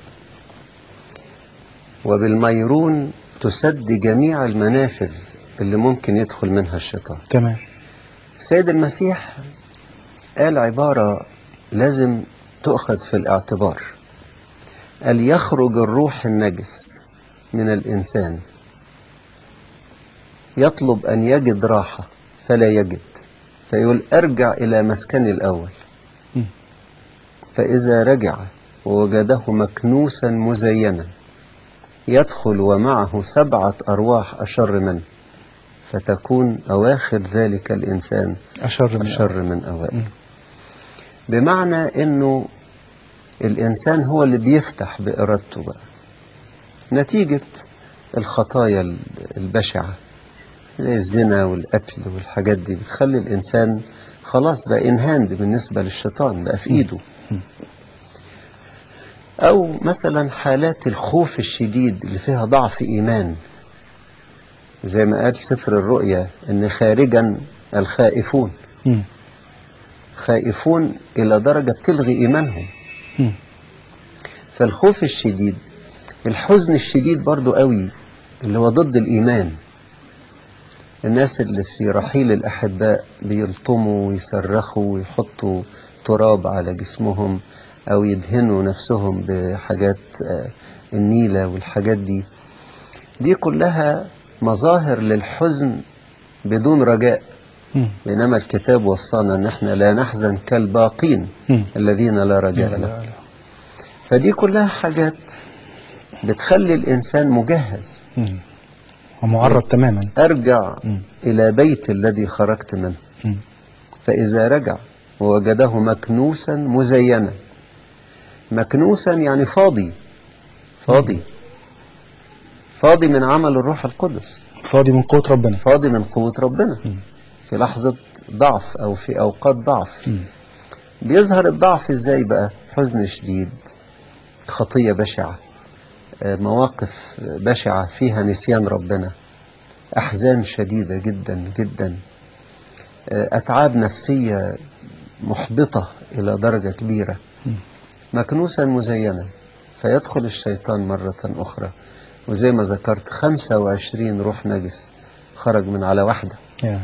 وبالميرون تسد جميع المنافذ اللي ممكن يدخل منها الشيطان تمام السيد المسيح قال عبارة لازم تؤخذ في الاعتبار قال يخرج الروح النجس من الإنسان يطلب أن يجد راحة فلا يجد فيقول أرجع إلى مسكني الأول م. فإذا رجع ووجده مكنوسا مزينا يدخل ومعه سبعة أرواح أشر منه فتكون أواخر ذلك الإنسان أشر من أشر من أوائل م. بمعنى أنه الإنسان هو اللي بيفتح بإرادته بقى نتيجة الخطايا البشعة زي الزنا والقتل والحاجات دي بتخلي الإنسان خلاص بقى انهاند بالنسبة للشيطان بقى في ايده او مثلا حالات الخوف الشديد اللي فيها ضعف ايمان زي ما قال سفر الرؤيا ان خارجا الخائفون مم. خائفون الى درجة تلغي ايمانهم مم. فالخوف الشديد الحزن الشديد برضو قوي اللي هو ضد الإيمان الناس اللي في رحيل الأحباء بيلطموا ويصرخوا ويحطوا تراب على جسمهم أو يدهنوا نفسهم بحاجات آه، النيلة والحاجات دي دي كلها مظاهر للحزن بدون رجاء مم. بينما الكتاب وصانا ان احنا لا نحزن كالباقين مم. الذين لا رجاء لا، لهم لا، لا. فدي كلها حاجات بتخلي الإنسان مجهز مم. ومعرض تماما أرجع مم. إلى بيت الذي خرجت منه مم. فإذا رجع ووجده مكنوسا مزينا مكنوسا يعني فاضي فاضي فاضي من عمل الروح القدس فاضي من قوة ربنا فاضي من قوة ربنا مم. في لحظة ضعف أو في أوقات ضعف مم. بيظهر الضعف ازاي بقى حزن شديد خطية بشعة آه، مواقف بشعة فيها نسيان ربنا أحزان شديدة جدا جدا آه، أتعاب نفسية محبطة إلى درجة كبيرة مكنوسا مزينا فيدخل الشيطان مرة أخرى وزي ما ذكرت 25 روح نجس خرج من على واحدة يا.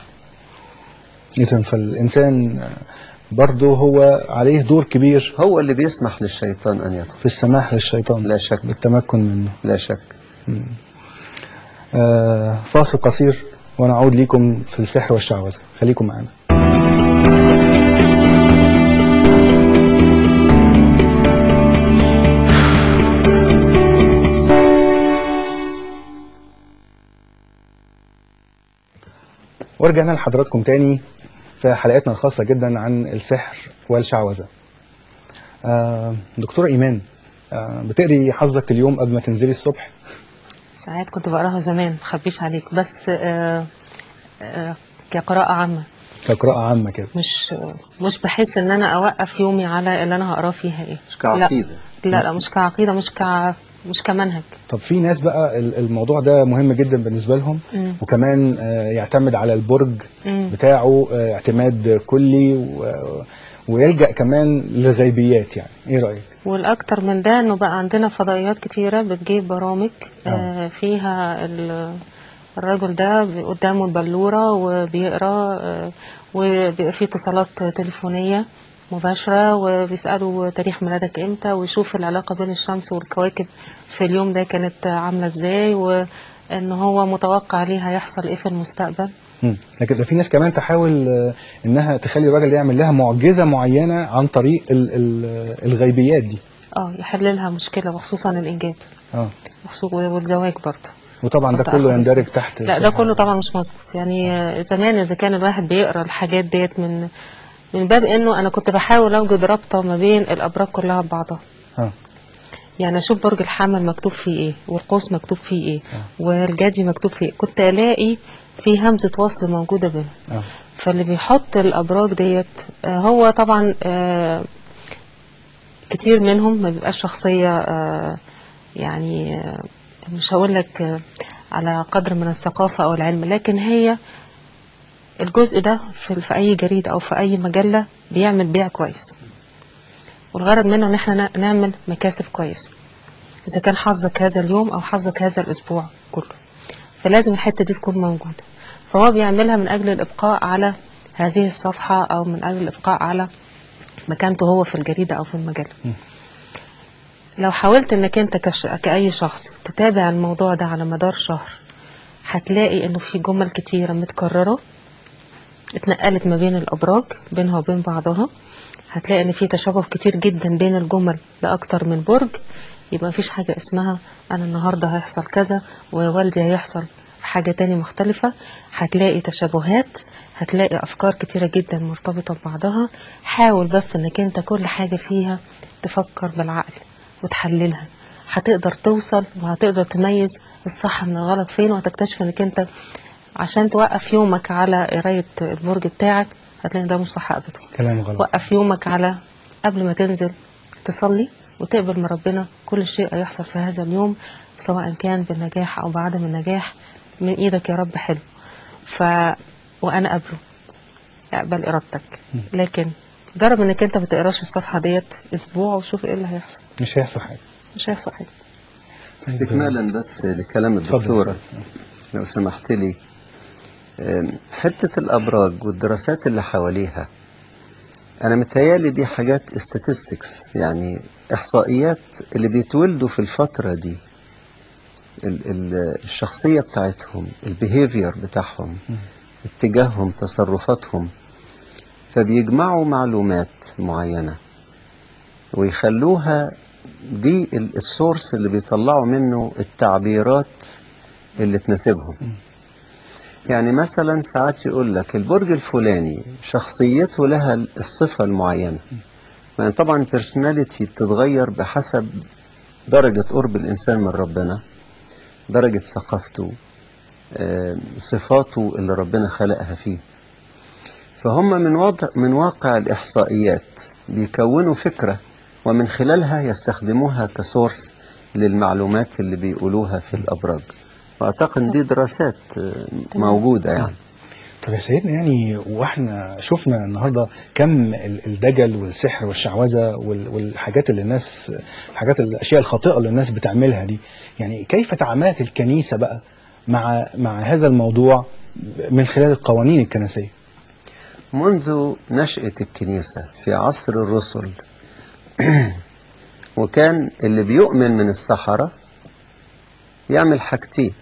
إذا فالإنسان برضه هو عليه دور كبير هو اللي بيسمح للشيطان أن يدخل في السماح للشيطان لا شك بالتمكن منه لا شك آه فاصل قصير ونعود لكم في السحر والشعوذة خليكم معنا ورجعنا لحضراتكم تاني في حلقتنا الخاصة جدا عن السحر والشعوذة آه دكتورة إيمان آه بتقري حظك اليوم قبل ما تنزلي الصبح ساعات كنت بقراها زمان مخبيش عليك بس آه آه كقراءة عامة كقراءة عامة كده مش مش بحس ان انا اوقف يومي على اللي انا هقراه فيها ايه مش كعقيدة لا لا, لا مش كعقيدة مش ك مش كمنهج طب في ناس بقى ال- الموضوع ده مهم جدا بالنسبة لهم مم. وكمان آه، يعتمد على البرج مم. بتاعه آه، اعتماد كلي و- ويلجأ كمان للغيبيات يعني ايه رأيك؟ والاكتر من ده انه بقى عندنا فضائيات كتيرة بتجيب برامج آه فيها ال- الراجل ده بي- قدامه البلورة وبيقرا آه وبيبقى فيه اتصالات تليفونية مباشرة وبيسألوا تاريخ ميلادك امتى ويشوف العلاقة بين الشمس والكواكب في اليوم ده كانت عاملة ازاي وان هو متوقع ليه هيحصل ايه في المستقبل مم. لكن ده في ناس كمان تحاول آه، انها تخلي الراجل يعمل لها معجزة معينة عن طريق ال ال الغيبيات دي اه يحل لها مشكلة وخصوصا الانجاب اه وخصوصا والزواج برضه وطبعا ده وتأخر كله يندرج السن. تحت لا ده السحر. كله طبعا مش مظبوط يعني آه، زمان اذا كان الواحد بيقرا الحاجات ديت من من باب انه انا كنت بحاول اوجد رابطه ما بين الابراج كلها ببعضها اه يعني اشوف برج الحمل مكتوب فيه ايه والقوس مكتوب فيه ايه والجدي مكتوب فيه إيه. كنت الاقي في همزه وصل موجوده بينهم اه فاللي بيحط الابراج ديت آه، هو طبعا آه، كتير منهم ما بيبقاش شخصيه آه، يعني آه، مش هقول لك آه، على قدر من الثقافه او العلم لكن هي الجزء ده في في اي جريده او في اي مجله بيعمل بيع كويس والغرض منه ان احنا نا- نعمل مكاسب كويسه اذا كان حظك هذا اليوم او حظك هذا الاسبوع كله فلازم الحته دي تكون موجوده فهو بيعملها من اجل الابقاء على هذه الصفحه او من اجل الابقاء على مكانته هو في الجريده او في المجله لو حاولت انك انت كش... كاي شخص تتابع الموضوع ده على مدار شهر هتلاقي انه في جمل كتيره متكرره اتنقلت ما بين الابراج بينها وبين بعضها هتلاقي ان في تشابه كتير جدا بين الجمل لاكتر من برج يبقى مفيش حاجه اسمها انا النهارده هيحصل كذا ووالدي هيحصل حاجه تاني مختلفه هتلاقي تشابهات هتلاقي افكار كتيره جدا مرتبطه ببعضها حاول بس انك انت كل حاجه فيها تفكر بالعقل وتحللها هتقدر توصل وهتقدر تميز الصح من الغلط فين وهتكتشف انك انت عشان توقف يومك على قراية البرج بتاعك هتلاقي ده مش صح ابدا كلام غلط وقف يومك على قبل ما تنزل تصلي وتقبل من ربنا كل شيء يحصل في هذا اليوم سواء كان بالنجاح او بعدم النجاح من ايدك يا رب حلو ف وانا قبله اقبل ارادتك لكن جرب انك انت ما تقراش الصفحه ديت اسبوع وشوف ايه اللي هيحصل مش هيحصل حاجه مش هيحصل حاجه استكمالا بس لكلام اتفضل الدكتورة يا لو سمحت لي أم، حتة الأبراج والدراسات اللي حواليها أنا متهيالي دي حاجات statistics يعني إحصائيات اللي بيتولدوا في الفترة دي ال- ال- الشخصية بتاعتهم البيهيفير بتاعهم اتجاههم تصرفاتهم فبيجمعوا معلومات معينة ويخلوها دي ال- السورس اللي بيطلعوا منه التعبيرات اللي تناسبهم يعني مثلا ساعات يقول لك البرج الفلاني شخصيته لها الصفة المعينة يعني طبعا البرسوناليتي بتتغير بحسب درجة قرب الإنسان من ربنا درجة ثقافته آه، صفاته اللي ربنا خلقها فيه فهم من وضع من واقع الإحصائيات بيكونوا فكرة ومن خلالها يستخدموها كسورس للمعلومات اللي بيقولوها في الأبراج وأعتقد إن دي دراسات آه، موجودة يعني طب يا سيدنا يعني واحنا شفنا النهارده كم ال- الدجل والسحر والشعوذه وال- والحاجات اللي الناس الحاجات الاشياء الخاطئه اللي الناس بتعملها دي يعني كيف تعاملت الكنيسه بقى مع مع هذا الموضوع من خلال القوانين الكنسيه منذ نشأة الكنيسة في عصر الرسل وكان اللي بيؤمن من السحرة يعمل حاجتين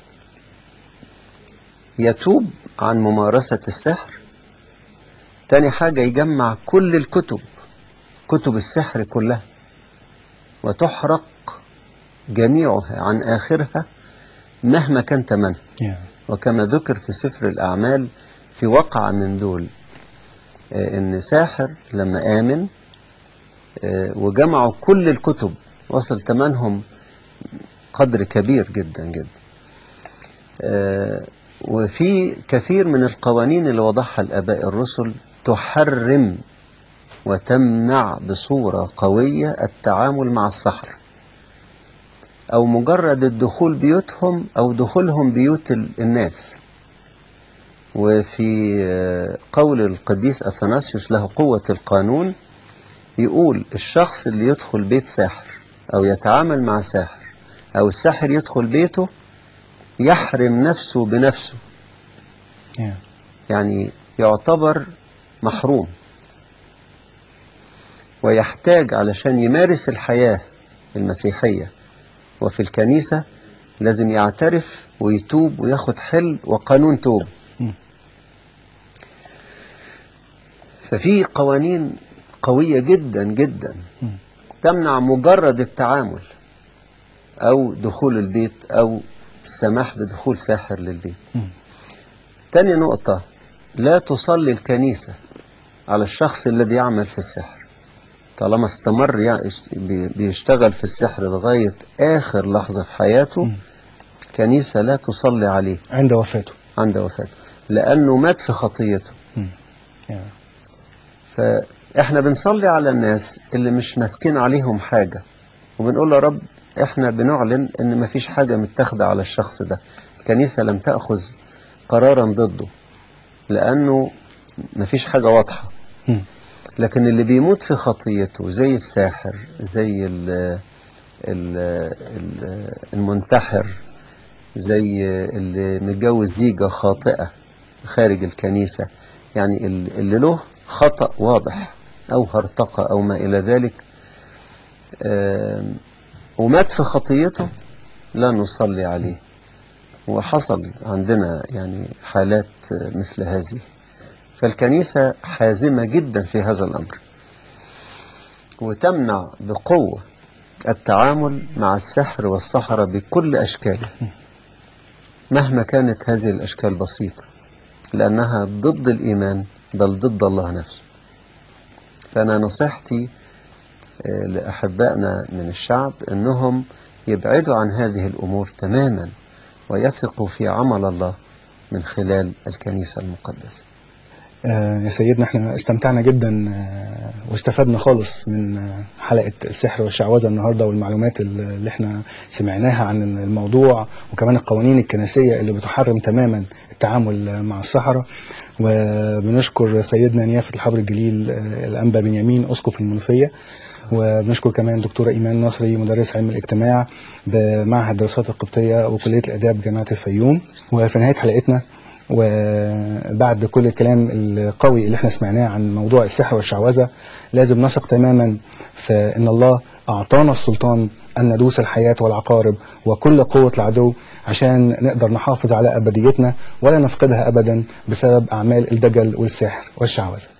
يتوب عن ممارسة السحر تاني حاجة يجمع كل الكتب كتب السحر كلها وتحرق جميعها عن آخرها مهما كان ثمنها يعني وكما ذكر في سفر الأعمال في وقعة من دول آه، إن ساحر لما آمن آه، وجمعوا كل الكتب وصل ثمنهم قدر كبير جدا جدا آه، وفي كثير من القوانين اللي وضعها الآباء الرسل تحرم وتمنع بصورة قوية التعامل مع السحر أو مجرد الدخول بيوتهم أو دخولهم بيوت ال- الناس وفي آه، قول القديس أثناسيوس له قوة القانون يقول الشخص اللي يدخل بيت ساحر أو يتعامل مع ساحر أو الساحر يدخل بيته يحرم نفسه بنفسه يعني يعني يعتبر محروم ويحتاج علشان يمارس الحياة المسيحية وفي الكنيسة لازم يعترف ويتوب وياخد حل وقانون توب مم. ففي قوانين قوية جدا جدا مم. تمنع مجرد التعامل أو دخول البيت أو السماح بدخول ساحر للبيت مم. تاني نقطة لا تصلي الكنيسة على الشخص الذي يعمل في السحر طالما استمر يعيش- بي- بيشتغل في السحر لغاية آخر لحظة في حياته مم. كنيسة لا تصلي عليه عند وفاته عند وفاته لأنه مات في خطيته يعني فإحنا بنصلي على الناس اللي مش ماسكين عليهم حاجة وبنقول يا رب إحنا بنعلن إن مفيش حاجة متاخدة على الشخص ده الكنيسة لم تأخذ قرارا ضده لأنه مفيش حاجة واضحة مم. لكن اللي بيموت في خطيته زي الساحر زي ال ال ال المنتحر زي اللي متجوز زيجة خاطئة خارج الكنيسة يعني ال- اللي له خطأ واضح أو هرطقة أو ما إلى ذلك آم، ومات في خطيته لا نصلي عليه وحصل عندنا يعني حالات مثل هذه فالكنيسة حازمة جدا في هذا الأمر وتمنع بقوة التعامل مع السحر والسحرة بكل أشكاله مهما كانت هذه الأشكال بسيطة لأنها ضد الإيمان بل ضد الله نفسه فأنا نصيحتي آه، لأحبائنا من الشعب أنهم يبعدوا عن هذه الأمور تماما ويثقوا في عمل الله من خلال الكنيسة المقدسة آه، يا سيدنا احنا استمتعنا جدا آه، واستفدنا خالص من آه، حلقة السحر والشعوذة النهاردة والمعلومات اللي احنا سمعناها عن الموضوع وكمان القوانين الكنسية اللي بتحرم تماما التعامل مع السحرة وبنشكر سيدنا نيافة الحبر الجليل آه، الأنبا بنيامين أسقف المنوفية وبنشكر كمان دكتورة إيمان نصري مدرس علم الاجتماع بمعهد الدراسات القبطية وكلية الآداب جامعة الفيوم وفي نهاية حلقتنا وبعد كل الكلام القوي اللي احنا سمعناه عن موضوع السحر والشعوذة لازم نثق تماما في ان الله اعطانا السلطان ان ندوس الحياة والعقارب وكل قوة العدو عشان نقدر نحافظ على ابديتنا ولا نفقدها ابدا بسبب اعمال الدجل والسحر والشعوذة